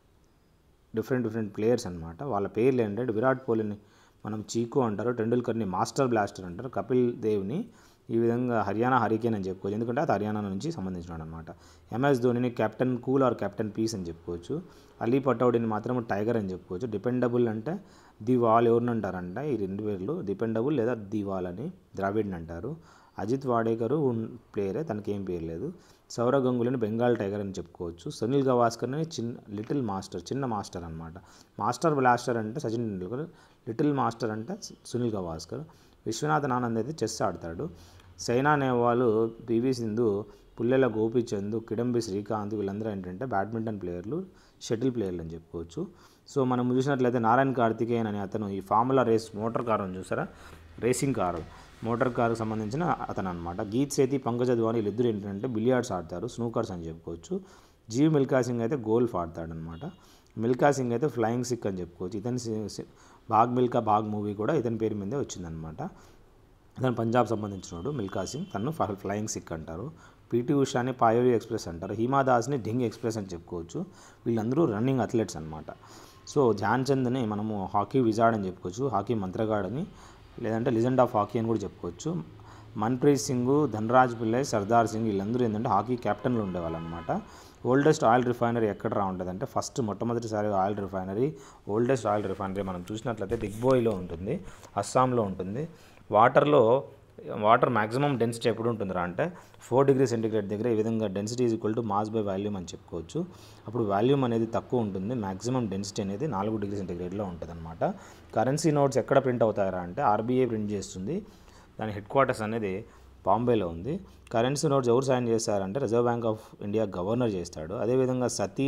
డిఫరెంట్ డిఫరెంట్ ప్లేయర్స్ అనమాట వాళ్ళ పేర్లు ఏంటంటే విరాట్ కోహ్లీని మనం చీకో అంటారు టెండూల్కర్ని మాస్టర్ బ్లాస్టర్ అంటారు కపిల్ దేవ్ని ఈ విధంగా హర్యానా హరికేన్ అని చెప్పుకోవచ్చు ఎందుకంటే అది హర్యానా నుంచి సంబంధించినాడు అనమాట ఎంఎస్ ధోనిని captain cool or captain peace అని చెప్పుకోవచ్చు అలీ పటౌడిని మాత్రం టైగర్ అని చెప్పుకోవచ్చు డిపెండబుల్ అంటే ది వాల్ ఎవరిని అంటారంటే ఈ రెండు పేర్లు డిపెండబుల్ లేదా ది వాల్ అని ద్రావిడ్ని అంటారు అజిత్ వాడేకర్ ప్లేయరే తనకి ఏం పేరు లేదు సౌరవ్ గంగులీని బెంగాల్ టైగర్ అని చెప్పుకోవచ్చు సునీల్ గవాస్కర్ని చిన్న లిటిల్ మాస్టర్ చిన్న మాస్టర్ అనమాట మాస్టర్ బ్లాస్టర్ అంటే సచిన్ టెండూల్కర్ లిటిల్ మాస్టర్ అంటే సునీల్ గవాస్కర్ విశ్వనాథన్ ఆనంద్ అయితే చెస్ ఆడతాడు సైనా నెహ్వాల్ పివి సింధు పుల్లెల గోపీచంద్ కిడంబి శ్రీకాంత్ వీళ్ళందరూ ఏంటంటే బ్యాడ్మింటన్ ప్లేయర్లు షటిల్ ప్లేయర్లు అని చెప్పుకోవచ్చు సో మనం చూసినట్లయితే నారాయణ కార్తికేయన్ అనే అతను ఈ ఫార్ములా రేస్ మోటార్ కార్ అని చూసారా రేసింగ్ కారు మోటార్ కారుకు సంబంధించిన అతను అనమాట గీత్ సేతి పంకజ్ అద్వాని వీళ్ళిద్దరు ఏంటంటే బిలియార్డ్స్ ఆడతారు స్నూకర్స్ అని చెప్పుకోవచ్చు జీవ్ మిల్కా సింగ్ అయితే గోల్ఫ్ ఆడతాడు అనమాట మిల్కా సింగ్ అయితే ఫ్లయింగ్ సిక్ అని చెప్పుకోవచ్చు ఇతని సి- సి- బాగ్ మిల్కా బాగ్ మూవీ కూడా ఇతని పేరు మీదే వచ్చిందనమాట ఇతను పంజాబ్ సంబంధించినోడు మిల్కా సింగ్ తను ఫ- ఫ్లయింగ్ సిక్ అంటారు పీటీ ఉషాని పాయోవి ఎక్స్ప్రెస్ అంటారు హిమాదాస్ని డింగ్ ఎక్స్ప్రెస్ అని చెప్పుకోవచ్చు వీళ్ళందరూ రన్నింగ్ అథ్లెట్స్ అనమాట సో ధ్యాన్ చంద్ని మనము హాకీ విజార్డ్ అని చెప్పుకోవచ్చు హాకీ మంత్రగాడని లేదంటే లిజెండ్ ఆఫ్ హాకీ అని కూడా చెప్పుకోవచ్చు మన్ప్రీత్ సింగ్ ధనరాజ్ పిల్లై సర్దార్ సింగ్ వీళ్ళందరూ ఏంటంటే హాకీ కెప్టెన్లు ఉండేవాళ్ళు అనమాట ఓల్డెస్ట్ ఆయిల్ రిఫైనరీ ఎక్కడ రా ఉంటుంది అంటే ఫస్ట్ మొట్టమొదటిసారి oil refinery oldest oil refinery మనం చూసినట్లయితే దిగ్బోయిలో ఉంటుంది అస్సాంలో ఉంటుంది వాటర్లో వాటర్ మ్యాక్సిమం డెన్సిటీ ఎప్పుడు ఉంటుందిరా అంటే ఫోర్ డిగ్రీ సెంటిగ్రేడ్ దగ్గర ఈ విధంగా density is equal to mass by volume అని చెప్పుకోవచ్చు అప్పుడు వాల్యూమ్ అనేది తక్కువ ఉంటుంది మ్యాక్సిమం డెన్సిటీ అనేది నాలుగు డిగ్రీ సెంటిగ్రేడ్లో ఉంటుంది అనమాట కరెన్సీ నోట్స్ ఎక్కడ ప్రింట్ అవుతాయరా అంటే ఆర్బీఐ ప్రింట్ చేస్తుంది దాని హెడ్ క్వార్టర్స్ అనేది బాంబేలో ఉంది కరెన్సీ నోట్స్ ఎవరు సైన్ చేస్తారంటే reserve bank of India governor చేస్తాడు అదేవిధంగా సతీ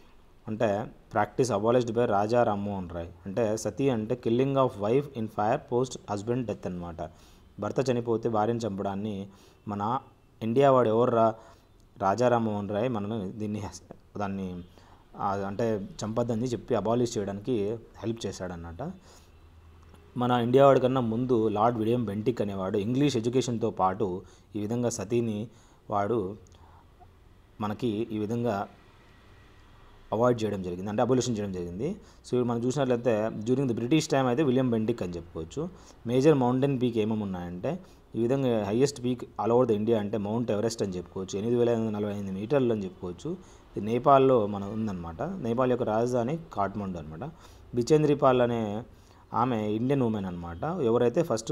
అంటే practice abolished by Raja Rammohan Roy అంటే సతీ అంటే killing of wife in fire post husband death అనమాట భర్త చనిపోతే భార్యను చంపడాన్ని మన ఇండియా వాడు ఎవరు రా రాజా రామ్మోహన్ రాయ్ మనను దీన్ని హెస్- దాన్ని ఆ, అంటే చంపద్దని చెప్పి అబాలిష్ చేయడానికి హెల్ప్ చేశాడన్నమాట మన ఇండియా వాడి కన్నా ముందు లార్డ్ విలియం బెంటిక్ అనేవాడు ఇంగ్లీష్ ఎడ్యుకేషన్తో పాటు ఈ విధంగా సతీని వాడు మనకి ఈ విధంగా అవాయిడ్ చేయడం జరిగింది అంటే అబొల్యూషన్ చేయడం జరిగింది సో ఇప్పుడు మనం చూసినట్లయితే డ్యూరింగ్ ది బ్రిటిష్ టైం అయితే విలియం బెంటిక్ అని చెప్పుకోవచ్చు మేజర్ మౌంటైన్ పీక్ ఏమేమి ఉన్నాయంటే ఈ విధంగా highest peak all over the India అంటే మౌంట్ ఎవరెస్ట్ అని చెప్పుకోవచ్చు ఎనిమిది వేల ఐదు వందల నలభై ఎనిమిది మీటర్లు అని చెప్పుకోవచ్చు ఇది నేపాల్లో మన ఉందన్నమాట నేపాల్ యొక్క రాజధాని కాఠ్మండు అనమాట బిచేంద్రిపాల్ అనే ఆమె ఇండియన్ ఉమెన్ అనమాట ఎవరైతే ఫస్ట్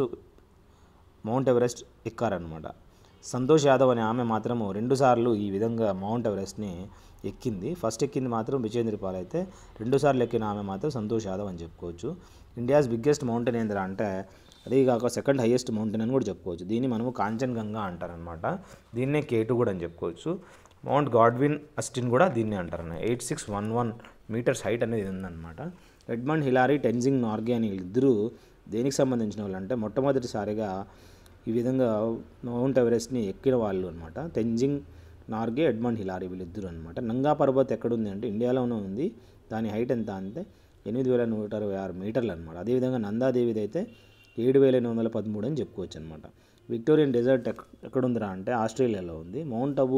మౌంట్ ఎవరెస్ట్ ఎక్కారనమాట సంతోష్ యాదవ్ అనే ఆమె మాత్రము రెండుసార్లు ఈ విధంగా మౌంట్ ఎవరెస్ట్ని ఎక్కింది ఫస్ట్ ఎక్కింది మాత్రం విజేంద్ర పాల్ అయితే రెండుసార్లు ఎక్కిన ఆమె మాత్రం సంతోష్ యాదవ్ అని చెప్పుకోవచ్చు ఇండియాస్ బిగ్గెస్ట్ మౌంటైన్ ఏందిరా అంటే అదే కాక సెకండ్ హైయెస్ట్ మౌంటైన్ అని కూడా చెప్పుకోవచ్చు దీన్ని మనము కాంచన్గంగా అంటారనమాట దీన్నే కేటు కూడా అని చెప్పుకోవచ్చు మౌంట్ గాడ్విన్ అస్టిన్ కూడా దీన్నే అంటారన్న eight six one one metres height అనేది ఉందన్నమాట ఎడ్మండ్ హిలారీ టెన్జింగ్ నార్గే అని ఇద్దరు దేనికి సంబంధించిన వాళ్ళు అంటే మొట్టమొదటిసారిగా ఈ విధంగా మౌంట్ ఎవరెస్ట్ని ఎక్కిన వాళ్ళు అనమాట తెంజింగ్ నార్గే ఎడ్మండ్ హిలారీ వీళ్ళిద్దరు అనమాట నంగా పర్వత్ ఎక్కడుంది అంటే ఇండియాలోనే ఉంది దాని హైట్ ఎంత అంటే ఎనిమిది వేల నూట అరవై ఆరు మీటర్లు అనమాట అదేవిధంగా నందాదేవిది అయితే ఏడు వేల ఎనిమిది వందల పదమూడు అని చెప్పుకోవచ్చు అనమాట విక్టోరియన్ డెజర్ట్ ఎక్ ఎక్కడుందిరా అంటే ఆస్ట్రేలియాలో ఉంది మౌంట్ అబు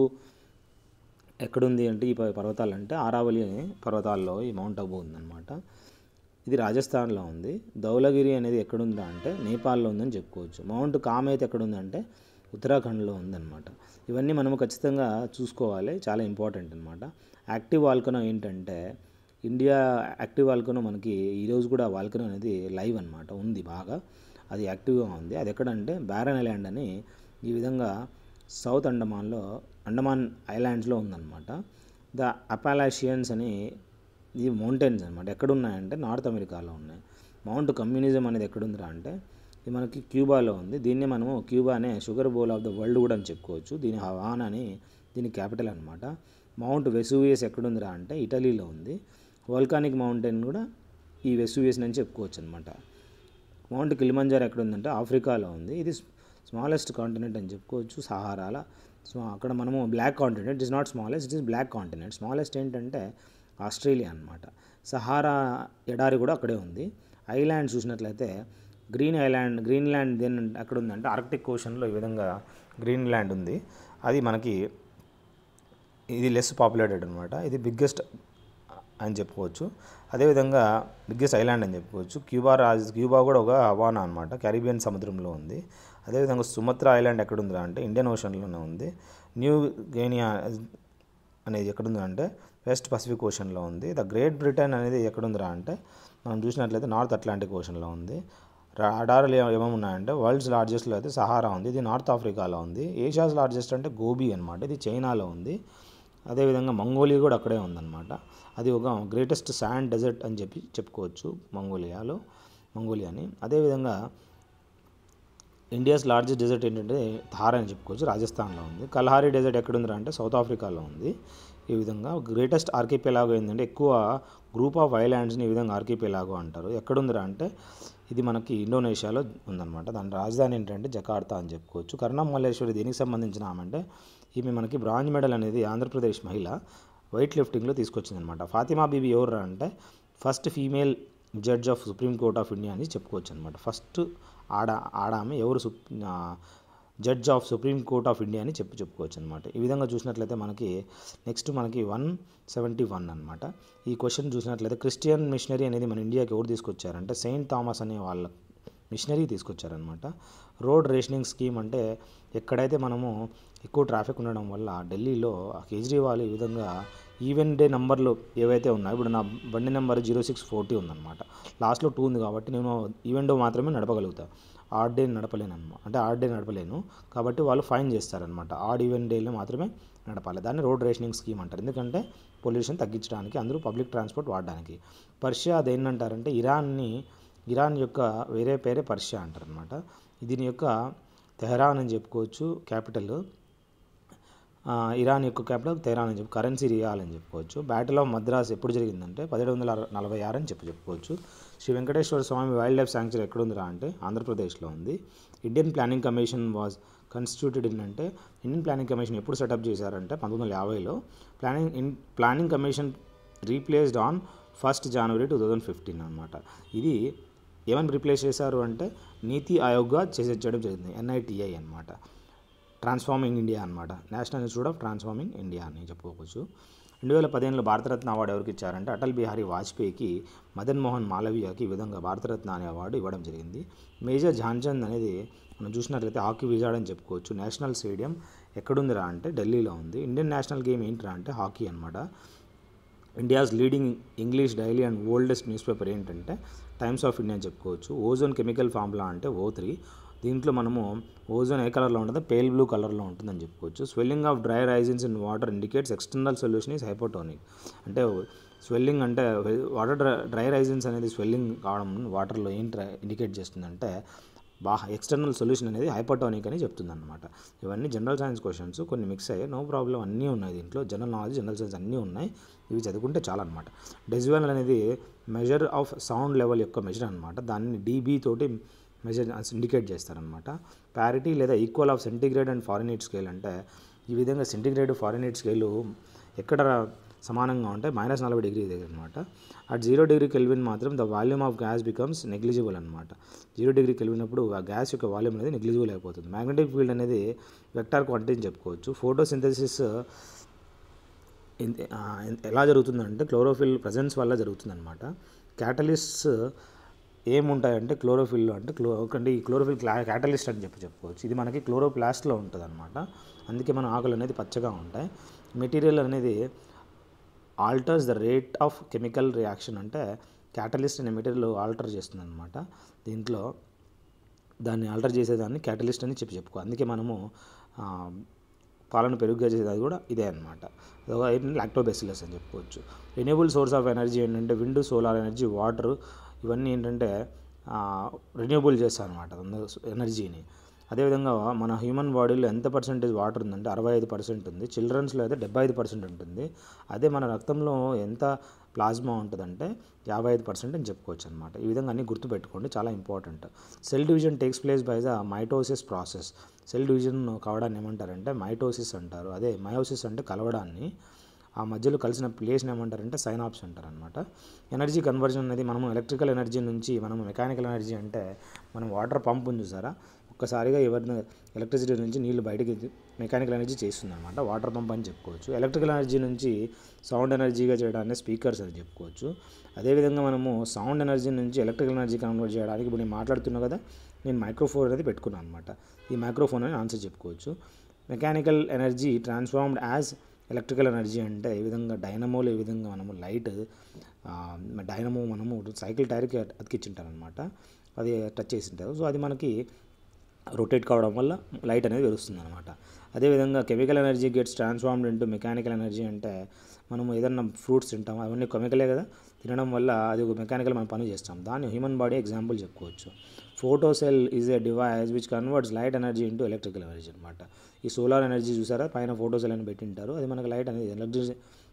ఎక్కడుంది అంటే ఈ ప- పర్వతాలు అంటే ఆరావళి అనే పర్వతాల్లో ఈ మౌంట్ అబు ఉందన్నమాట ఇది రాజస్థాన్లో ఉంది ధౌలగిరి అనేది ఎక్కడుందా అంటే నేపాల్లో ఉందని చెప్పుకోవచ్చు మౌంట్ కామేత్ ఎక్కడుందంటే ఉత్తరాఖండ్లో ఉందన్నమాట ఇవన్నీ మనము ఖచ్చితంగా చూసుకోవాలి చాలా ఇంపార్టెంట్ అనమాట యాక్టివ్ వాల్కనో ఏంటంటే ఇండియా యాక్టివ్ వాల్కనో మనకి ఈరోజు కూడా వాల్కనో అనేది లైవ్ అనమాట ఉంది బాగా అది యాక్టివ్గా ఉంది అది ఎక్కడంటే బ్యారన్ ఐలాండ్ అని ఈ విధంగా సౌత్ అండమాన్లో అండమాన్ ఐలాండ్స్లో ఉందన్నమాట ద అపాలాషియన్స్ అని ఇది మౌంటైన్స్ అనమాట ఎక్కడ ఉన్నాయంటే నార్త్ అమెరికాలో ఉన్నాయి మౌంట్ కమ్యూనిజం అనేది ఎక్కడుందిరా అంటే ఇది మనకి క్యూబాలో ఉంది దీన్ని మనము క్యూబా అనే sugar bowl of the world కూడా అని చెప్పుకోవచ్చు దీని హవానా అని దీని క్యాపిటల్ అనమాట మౌంట్ వెసూవియస్ ఎక్కడుందిరా అంటే ఇటలీలో ఉంది వోల్కానిక్ మౌంటైన్ కూడా ఈ వెసూవియస్ అని చెప్పుకోవచ్చు అనమాట మౌంట్ కిలిమంజార్ ఎక్కడ ఉందంటే ఆఫ్రికాలో ఉంది ఇది స్మాలెస్ట్ కాంటినెంట్ అని చెప్పుకోవచ్చు సహారాల సో అక్కడ మనము black continent it is not smallest it is black continent smallest ఏంటంటే ఆస్ట్రేలియా అనమాట సహారా ఎడారి కూడా అక్కడే ఉంది ఐలాండ్ చూసినట్లయితే గ్రీన్ ఐలాండ్ గ్రీన్లాండ్ దేని ఎక్కడ ఉందంటే ఆర్క్టిక్ ఓషన్లో ఈ విధంగా గ్రీన్లాండ్ ఉంది అది మనకి ఇది లెస్ పాపులేటెడ్ అనమాట ఇది బిగ్గెస్ట్ అని చెప్పుకోవచ్చు అదేవిధంగా బిగ్గెస్ట్ ఐలాండ్ అని చెప్పుకోవచ్చు క్యూబా రాజ్ క్యూబా కూడా ఒక హవానా అనమాట క్యారిబియన్ సముద్రంలో ఉంది అదేవిధంగా సుమత్రా ఐలాండ్ ఎక్కడుందిరా అంటే ఇండియన్ ఓషన్లోనే ఉంది న్యూ గేనియా అనేది ఎక్కడుంది అంటే వెస్ట్ పసిఫిక్ ఓషన్లో ఉంది ద గ్రేట్ బ్రిటన్ అనేది ఎక్కడుందిరా అంటే మనం చూసినట్లయితే నార్త్ అట్లాంటిక్ ఓషన్లో ఉంది రాడార్లు ఏమేమి ఉన్నాయంటే వరల్డ్స్ లార్జెస్ట్లో అయితే సహారా ఉంది ఇది నార్త్ ఆఫ్రికాలో ఉంది ఏషియాస్ లార్జెస్ట్ అంటే గోబీ అనమాట ఇది చైనాలో ఉంది అదేవిధంగా మంగోలియా కూడా అక్కడే ఉందన్నమాట అది ఒక గ్రేటెస్ట్ శాండ్ డెజర్ట్ అని చెప్పి చెప్పుకోవచ్చు మంగోలియాలో మంగోలియాని అదేవిధంగా ఇండియాస్ లార్జెస్ట్ డెజర్ట్ ఏంటంటే థార్ అని చెప్పుకోవచ్చు రాజస్థాన్లో ఉంది కల్హారీ డెజర్ట్ ఎక్కడుందిరా అంటే సౌత్ ఆఫ్రికాలో ఉంది ఈ విధంగా గ్రేటెస్ట్ ఆర్కిపెలాగో ఏంటంటే ఎక్కువ గ్రూప్ ఆఫ్ ఐలాండ్స్ని ఈ విధంగా ఆర్కిపెలాగో అంటారు ఎక్కడుందిరా అంటే ఇది మనకి ఇండోనేషియాలో ఉందన్నమాట దాని రాజధాని ఏంటంటే జకార్తా అని చెప్పుకోవచ్చు కరుణం మల్లేశ్వరి దీనికి సంబంధించిన ఆమె అంటే ఈమె మనకి బ్రాంజ్ మెడల్ అనేది ఆంధ్రప్రదేశ్ మహిళ వెయిట్ లిఫ్టింగ్లో తీసుకొచ్చింది అనమాట ఫాతిమా బీబీ ఎవరు అంటే first female judge of supreme court of India అని చెప్పుకోవచ్చు అనమాట ఫస్ట్ ఆడ ఆడామె ఎవరు సుప్ judge of supreme court of India అని చెప్పి చెప్పుకోవచ్చు అనమాట ఈ విధంగా చూసినట్లయితే మనకి నెక్స్ట్ మనకి వన్ సెవెంటీ వన్ అనమాట ఈ క్వశ్చన్ చూసినట్లయితే క్రిస్టియన్ మిషనరీ అనేది మన ఇండియాకి ఎవరు తీసుకొచ్చారంటే సెయింట్ థామస్ అనే వాళ్ళ మిషనరీ తీసుకొచ్చారనమాట రోడ్ రేషనింగ్ స్కీమ్ అంటే ఎక్కడైతే మనము ఎక్కువ ట్రాఫిక్ ఉండడం వల్ల ఢిల్లీలో కేజ్రీవాల్ ఈ విధంగా ఈవెన్ డే నంబర్లు ఏవైతే ఉన్నాయో ఇప్పుడు నా బండి నెంబర్ జీరో సిక్స్ ఫోర్టీ ఉందన్నమాట లాస్ట్లో టూ ఉంది కాబట్టి నేను ఈవెన్ డే మాత్రమే నడపగలుగుతాను ఆడ్ డే నడపలేను అనమాట అంటే ఆడ్ డే నడపలేను కాబట్టి వాళ్ళు ఫైన్ చేస్తారనమాట ఆడ్ ఈవెన్ డేలో మాత్రమే నడపాలి దాన్ని రోడ్ రేషనింగ్ స్కీమ్ అంటారు ఎందుకంటే పొల్యూషన్ తగ్గించడానికి అందరూ పబ్లిక్ ట్రాన్స్పోర్ట్ వాడడానికి పర్షియా అది ఏంటంటారంటే ఇరాన్ని ఇరాన్ యొక్క వేరే పేరే పర్షియా అంటారు అనమాట దీని యొక్క తెహరాన్ అని చెప్పుకోవచ్చు క్యాపిటల్ ఇరాన్ యొక్క క్యాపిటల్ తెహరాన్ అని చెప్పి కరెన్సీ రియాల్ అని చెప్పుకోవచ్చు బ్యాటిల్ ఆఫ్ మద్రాస్ ఎప్పుడు జరిగిందంటే పదిహేడు వందల నలభై ఆరు అని చెప్పి చెప్పుకోవచ్చు Sri Venkateswara Swamy wildlife sanctuary ఎక్కడుందిరా అంటే ఆంధ్రప్రదేశ్లో ఉంది Indian planning commission was constituted in అంటే ఇండియన్ ప్లానింగ్ కమిషన్ ఎప్పుడు సెటప్ చేశారంటే పంతొమ్మిది వందల యాభైలో planning in planning commission replaced on first January two thousand fifteen అనమాట ఇది ఏమని రీప్లేస్ చేశారు అంటే నీతి ఆయోగ్గా చేసేయడం జరిగింది ఎన్ఐటిఐ అనమాట ట్రాన్స్ఫార్మింగ్ ఇండియా అనమాట national institute of transforming India అని చెప్పుకోవచ్చు రెండు వేల పదిహేనులో భారతరత్న అవార్డు ఎవరికి ఇచ్చారంటే అటల్ బిహారీ వాజ్పేయికి మదన్ మోహన్ మాలవీయకి ఈ విధంగా భారతరత్న అనే అవార్డు ఇవ్వడం జరిగింది మేజర్ ధ్యాన్చంద్ అనేది మనం చూసినట్లయితే హాకీ విజాడ్ అని చెప్పుకోవచ్చు నేషనల్ స్టేడియం ఎక్కడుందిరా అంటే ఢిల్లీలో ఉంది ఇండియన్ నేషనల్ గేమ్ ఏంటిరా అంటే హాకీ అనమాట India's leading English daily and oldest newspaper ఏంటంటే టైమ్స్ ఆఫ్ ఇండియా అని చెప్పుకోవచ్చు ఓజోన్ కెమికల్ ఫార్ములా అంటే ఓ త్రీ దీంట్లో మనము ఓజోన్ ఏ కలర్లో ఉంటుంది పేల్ బ్లూ కలర్లో ఉంటుందని చెప్పుకోవచ్చు swelling of dry raisins in water indicates external solution is hypotonic అంటే స్వెల్లింగ్ అంటే వాటర్ డ్రై డ్రై రైజిన్స్ అనేది స్వెల్లింగ్ కావడం వాటర్లో ఏం ఇండికేట్ చేస్తుందంటే బాగా ఎక్స్టర్నల్ సొల్యూషన్ అనేది హైపర్టోనిక్ అని చెప్తుంది అనమాట ఇవన్నీ జనరల్ సైన్స్ క్వశ్చన్స్ కొన్ని మిక్స్ అయ్యాయి నో ప్రాబ్లం అన్నీ ఉన్నాయి దీంట్లో జనరల్ నాలెడ్జ్ జనరల్ సైన్స్ అన్నీ ఉన్నాయి ఇవి చదువుకుంటే చాలా అనమాట డెసిబెల్ అనేది మెజర్ ఆఫ్ సౌండ్ లెవెల్ యొక్క మెజర్ అనమాట దాన్ని డీబీ తోటి మెజర్ ఇండికేట్ చేస్తారనమాట ప్యారిటీ లేదా equal of centigrade and Fahrenheit scale అంటే ఈ విధంగా సెంటిగ్రేడ్ ఫారినైట్ స్కేలు ఎక్కడ సమానంగా ఉంటాయి మైనస్ నలభై డిగ్రీ దగ్గర అనమాట అట్ జీరో డిగ్రీ కెల్విన్ మాత్రం the volume of gas becomes negligible అనమాట జీరో డిగ్రీ కెల్వినప్పుడు ఆ గ్యాస్ యొక్క వాల్యూమ్ అనేది నెగ్లిజిబుల్ అయిపోతుంది మ్యాగ్నెటిక్ ఫీల్డ్ అనేది వెక్టార్ క్వాంటిటీ అని చెప్పుకోవచ్చు ఫోటోసింథసిస్ ఎలా జరుగుతుందంటే క్లోరోఫిల్ ప్రజెన్స్ వల్ల జరుగుతుందన్నమాట క్యాటలిస్ట్స్ ఏముంటాయంటే క్లోరోఫిల్ అంటే క్లో అంటే ఈ క్లోరోఫిల్ క్లా క్యాటలిస్ట్ అని చెప్పి చెప్పుకోవచ్చు ఇది మనకి క్లోరోప్లాస్ట్లో ఉంటుంది అనమాట అందుకే మన ఆకులు అనేది పచ్చగా ఉంటాయి మెటీరియల్ అనేది alters the rate of chemical reaction అంటే క్యాటలిస్ట్ అనే మెటీరియల్ ఆల్టర్ చేస్తుంది అనమాట దీంట్లో దాన్ని ఆల్టర్ చేసేదాన్ని క్యాటలిస్ట్ అని చెప్పి చెప్పుకో అందుకే మనము పాలను పెరుగుగా చేసేది కూడా ఇదే అనమాట ఏంటంటే లాక్టోబెసిలస్ అని చెప్పుకోవచ్చు రెన్యూబుల్ సోర్స్ ఆఫ్ ఎనర్జీ ఏంటంటే విండ్ సోలార్ ఎనర్జీ వాటర్ ఇవన్నీ ఏంటంటే రెన్యూబుల్ చేస్తాయి అనమాట ఎనర్జీని అదేవిధంగా మన హ్యూమన్ బాడీలో ఎంత పర్సెంటేజ్ వాటర్ ఉందంటే అరవై ఐదు పర్సెంట్ ఉంది చిల్డ్రన్స్లో అయితే డెబ్బై ఐదు పర్సెంట్ ఉంటుంది అదే మన రక్తంలో ఎంత ప్లాస్మా ఉంటుందంటే యాభై ఐదు పర్సెంట్ అని చెప్పుకోవచ్చు అనమాట ఈ విధంగా అన్ని గుర్తుపెట్టుకోండి చాలా important cell division takes place by the mitosis process cell division కావడాన్ని ఏమంటారంటే మైటోసిస్ అంటారు అదే మయోసిస్ అంటే కలవడాన్ని ఆ మధ్యలో కలిసిన ప్లేస్ని ఏమంటారంటే సైనాప్స్ అంటారు అనమాట ఎనర్జీ కన్వర్జన్ అనేది మనము ఎలక్ట్రికల్ ఎనర్జీ నుంచి మనము మెకానికల్ ఎనర్జీ అంటే మనం వాటర్ పంప్ ఉంది చూసారా ఒక్కసారిగా ఎవరిని ఎలక్ట్రిసిటీ నుంచి నీళ్ళు బయటికి మెకానికల్ ఎనర్జీ చేస్తుంది అనమాట వాటర్ పంప్ అని చెప్పుకోవచ్చు ఎలక్ట్రికల్ ఎనర్జీ నుంచి సౌండ్ ఎనర్జీగా చేయడాన్ని స్పీకర్స్ అని చెప్పుకోవచ్చు అదేవిధంగా మనము సౌండ్ ఎనర్జీ నుంచి ఎలక్ట్రికల్ ఎనర్జీ కన్వర్ట్ చేయడానికి ఇప్పుడు నేను మాట్లాడుతున్నా కదా నేను మైక్రోఫోన్ అనేది పెట్టుకున్నాను అనమాట ఈ మైక్రోఫోన్ అని ఆన్సర్ చెప్పుకోవచ్చు mechanical energy transformed as electrical energy అంటే ఈ విధంగా డైనమోలో ఈ విధంగా మనము లైట్ డైనమో మనము సైకిల్ టైర్కి అతికిచ్చింటారు అనమాట అది టచ్ చేసి ఉంటారు సో అది మనకి రొటేట్ కావడం వల్ల లైట్ అనేది వెలుస్తుంది అనమాట అదేవిధంగా chemical energy gets transformed into mechanical energy అంటే మనము ఏదన్నా ఫ్రూట్స్ తింటాం అవన్నీ కెమికలే కదా తినడం వల్ల అది ఒక మెకానికల్ మనం పని చేస్తాం దాన్ని హ్యూమన్ బాడీ ఎగ్జాంపుల్ చెప్పుకోవచ్చు photo cell is a device which converts light energy into electrical energy అనమాట ఈ సోలార్ ఎనర్జీ చూసారా పైన ఫోటో సెల్ అని పెట్టింటారు అది మనకు లైట్ అనేది ఎలక్ట్రిసి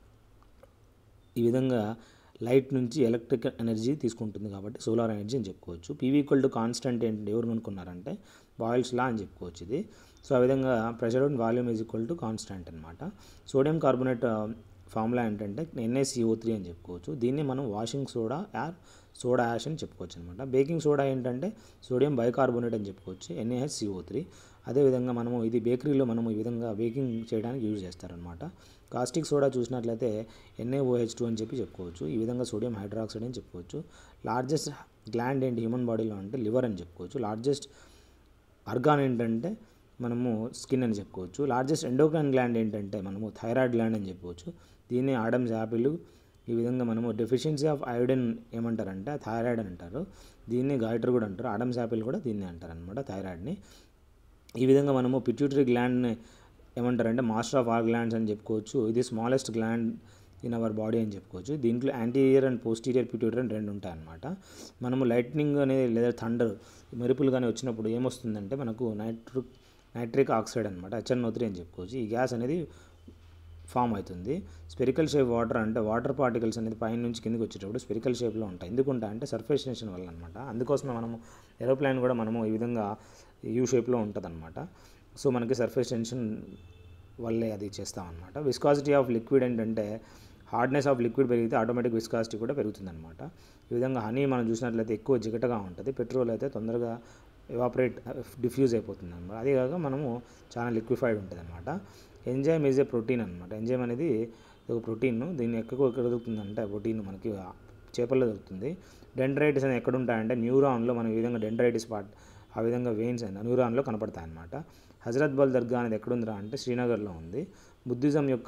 ఈ విధంగా లైట్ నుంచి ఎలక్ట్రిక్ ఎనర్జీ తీసుకుంటుంది కాబట్టి సోలార్ ఎనర్జీ అని చెప్పుకోవచ్చు పీవీ ఈక్వల్ టు కాన్స్టెంట్ ఏంటి ఎవరు కనుక్కున్నారంటే బాయిల్స్ లా అని చెప్పుకోవచ్చు ఇది సో ఆ విధంగా pressure and volume is equal to constant అనమాట సోడియం కార్బోనేట్ ఫార్ములా ఏంటంటే ఎన్ఏసిఓ త్రీ అని చెప్పుకోవచ్చు దీన్ని మనం వాషింగ్ సోడా యార్ సోడా యాష్ అని చెప్పుకోవచ్చు అనమాట బేకింగ్ సోడా ఏంటంటే సోడియం బైకార్బోనేట్ అని చెప్పుకోవచ్చు ఎన్ఏహెచ్సిఓ త్రీ అదేవిధంగా మనము ఇది బేకరీలో మనము ఈ విధంగా బేకింగ్ చేయడానికి యూజ్ చేస్తారనమాట కాస్టిక్ సోడా చూసినట్లయితే ఎన్ఏఓహెచ్ టూ అని చెప్పి చెప్పుకోవచ్చు ఈ విధంగా సోడియం హైడ్రాక్సైడ్ అని చెప్పుకోవచ్చు లార్జెస్ట్ గ్లాండ్ ఏంటి హ్యూమన్ బాడీలో అంటే లివర్ అని చెప్పుకోవచ్చు లార్జెస్ట్ ఆర్గాన్ ఏంటంటే మనము స్కిన్ అని చెప్పుకోవచ్చు లార్జెస్ట్ ఎండోక్రైన్ గ్లాండ్ ఏంటంటే మనము థైరాయిడ్ గ్లాండ్ అని చెప్పుకోవచ్చు దీన్ని ఆడమ్స్ యాపిల్ ఈ విధంగా మనము డెఫిషియన్సీ ఆఫ్ ఐరన్ ఏమంటారంటే థైరాయిడ్ అని అంటారు దీన్ని గాయటర్ కూడా అంటారు ఆడమ్స్ యాపిల్ కూడా దీన్ని అంటారు అనమాట థైరాయిడ్ని ఈ విధంగా మనము పిట్యూటరీ గ్లాండ్ని ఏమంటారంటే మాస్టర్ ఆఫ్ ఆల్ గ్లాండ్స్ అని చెప్పుకోవచ్చు ఇది smallest gland in our body అని చెప్పుకోవచ్చు దీంట్లో యాంటీరియర్ అండ్ పోస్టీరియర్ పిట్యూటరీ అని రెండు ఉంటాయి అన్నమాట మనము లైట్నింగ్ అనేది లేదా థండర్ మెరుపులు కానీ వచ్చినప్పుడు ఏమొస్తుందంటే మనకు నైట్రిక్ నైట్రిక్ ఆక్సైడ్ అనమాట హెచ్ఎన్ఓ త్రీ అని చెప్పుకోవచ్చు ఈ గ్యాస్ అనేది ఫామ్ అవుతుంది స్పెరికల్ షేప్ వాటర్ అంటే వాటర్ పార్టికల్స్ అనేది పైన నుంచి కిందకి వచ్చేటప్పుడు స్పెరికల్ షేప్లో ఉంటాయి ఎందుకుంటా అంటే సర్ఫేస్ టెన్షన్ వల్ల అనమాట అందుకోసమే మనము ఏరోప్లేన్ కూడా మనము ఈ విధంగా యూ షేప్లో ఉంటుంది అనమాట సో మనకి సర్ఫేస్ టెన్షన్ వల్లే అది చేస్తామన్నమాట విస్కాసిటీ ఆఫ్ లిక్విడ్ ఏంటంటే హార్డ్నెస్ ఆఫ్ లిక్విడ్ పెరిగితే ఆటోమేటిక్ విస్కాసిటీ కూడా పెరుగుతుందన్నమాట ఈ విధంగా హనీ మనం చూసినట్లయితే ఎక్కువ జిగటగా ఉంటుంది పెట్రోల్ అయితే తొందరగా ఎవాపరేట్ డిఫ్యూజ్ అయిపోతుంది అనమాట అదే కాక మనము చాలా లిక్విఫైడ్ ఉంటుంది అనమాట ఎంజైమ్ ఈజ్ ఏ ప్రోటీన్ అనమాట ఎంజైమ్ అనేది ఒక ప్రోటీన్ దీన్ని ఎక్కువ ఎక్కడ దొరుకుతుందంటే ప్రోటీన్ మనకి చేపల్లో దొరుకుతుంది డెండ్రైటిస్ అనేది ఎక్కడ ఉంటాయంటే న్యూరాన్లో మనం ఈ విధంగా డెండ్రైటిస్ పార్ట్ ఆ విధంగా వెయిన్స్ అయిన న్యూరాన్లో కనపడతాయి అనమాట హజరత్ బల్ దర్గా అనేది ఎక్కడుందిరా అంటే శ్రీనగర్లో ఉంది బుద్ధిజం యొక్క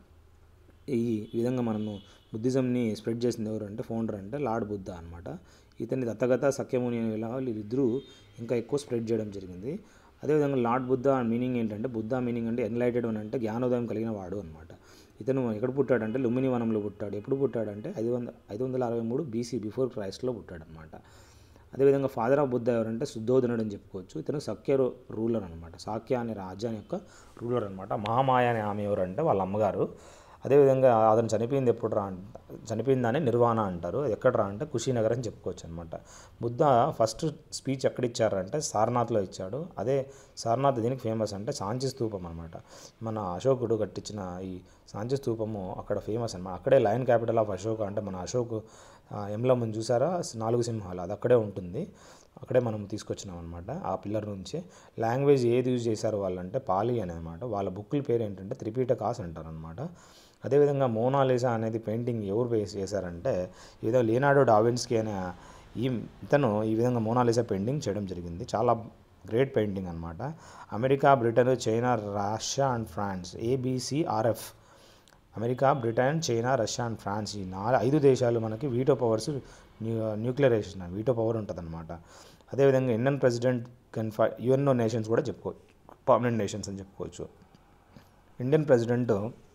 ఈ విధంగా మనము బుద్ధిజంని స్ప్రెడ్ చేసింది ఎవరు అంటే ఫౌండర్ అంటే లార్డ్ బుద్ధ అనమాట ఇతని దత్తగత సఖ్యముని ఇలా వీళ్ళిద్దరూ ఇంకా ఎక్కువ స్ప్రెడ్ చేయడం జరిగింది అదేవిధంగా లార్డ్ బుద్ధ మీనింగ్ ఏంటంటే బుద్ధ మీనింగ్ అంటే ఎన్లైటెడ్ అని అంటే జ్ఞానోదయం కలిగిన వాడు అనమాట ఇతను ఎక్కడ పుట్టాడంటే లుంబిని వనంలో పుట్టాడు ఎప్పుడు పుట్టాడంటే ఐదు వంద ఐదు వందల అరవై మూడు బీసీ బిఫోర్ క్రైస్ట్లో పుట్టాడు అనమాట అదేవిధంగా ఫాదర్ ఆఫ్ బుద్ధ ఎవరంటే శుద్ధోధనుడు అని చెప్పుకోవచ్చు ఇతను సఖ్య రూలర్ అనమాట సాక్య అనే రాజ్యాన్ని యొక్క రూలర్ అనమాట మహామాయ అనే ఆమె ఎవరంటే వాళ్ళ అమ్మగారు అదేవిధంగా అతను చనిపోయింది ఎప్పుడు రా అంట చనిపోయిందని నిర్వాణ అంటారు అది ఎక్కడ రా అంటే కుషీనగర్ అని చెప్పుకోవచ్చు అనమాట బుద్ధ ఫస్ట్ స్పీచ్ ఎక్కడ ఇచ్చారంటే సారనాథ్లో ఇచ్చాడు అదే సారనాథ్ దీనికి ఫేమస్ అంటే సాంచి స్తూపం అనమాట మన అశోకుడు కట్టించిన ఈ సాంచి స్తూపము అక్కడ ఫేమస్ అనమాట అక్కడే లయన్ క్యాపిటల్ ఆఫ్ అశోక్ అంటే మన అశోక్ ఎంలో ముందు చూసారా నాలుగు సింహాలు అది అక్కడే ఉంటుంది అక్కడే మనం తీసుకొచ్చినాం అనమాట ఆ పిల్లర్ నుంచి లాంగ్వేజ్ ఏది యూజ్ చేశారు వాళ్ళంటే పాలి అని అనమాట వాళ్ళ బుక్కుల పేరు ఏంటంటే త్రిపీటకాస్ అంటారు అనమాట అదేవిధంగా మోనాలిసా అనేది పెయింటింగ్ ఎవరు వేసి చేశారంటే ఏదో లియనార్డో డావిన్స్కి అనే ఈ ఇతను ఈ విధంగా మోనాలిసా పెయింటింగ్ చేయడం జరిగింది చాలా గ్రేట్ పెయింటింగ్ అనమాట America Britain China Russia and France ABCRF America Britain China Russia and France ఈ నాలుగు ఐదు దేశాలు మనకి వీటో పవర్స్ న్యూ న్యూక్లియరేషన్ వీటో పవర్ ఉంటుందన్నమాట అదేవిధంగా ఇండియన్ ప్రెసిడెంట్ కన్ఫై యుఎన్ఓ నేషన్స్ కూడా చెప్పుకోవచ్చు పర్మనెంట్ నేషన్స్ అని చెప్పుకోవచ్చు Indian president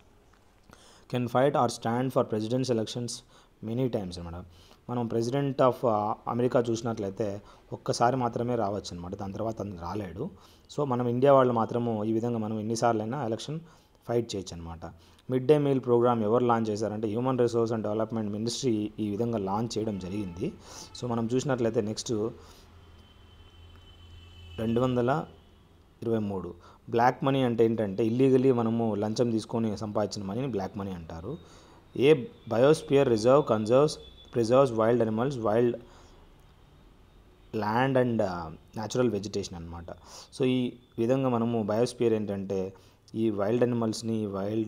can fight or stand for presidents elections many times అనమాట మనం ప్రెసిడెంట్ ఆఫ్ అమెరికా చూసినట్లయితే ఒక్కసారి మాత్రమే రావచ్చు అనమాట దాని తర్వాత అతను రాలేడు సో మనం ఇండియా వాళ్ళు మాత్రము ఈ విధంగా మనం ఎన్నిసార్లైనా ఎలక్షన్ ఫైట్ చేయొచ్చు అనమాట మిడ్ డే మీల్ ప్రోగ్రామ్ ఎవరు లాంచ్ చేశారంటే human resource and development ministry ఈ విధంగా లాంచ్ చేయడం జరిగింది సో మనం చూసినట్లయితే నెక్స్ట్ రెండు వందల ఇరవై మూడు బ్లాక్ మనీ అంటే ఏంటంటే ఇల్లీగలీ మనము లంచం తీసుకొని సంపాదించిన మనీని బ్లాక్ మనీ అంటారు a biosphere reserve conserves preserves wild animals wild land and natural vegetation అనమాట సో ఈ విధంగా మనము బయోస్పియర్ ఏంటంటే ఈ వైల్డ్ అనిమల్స్ని వైల్డ్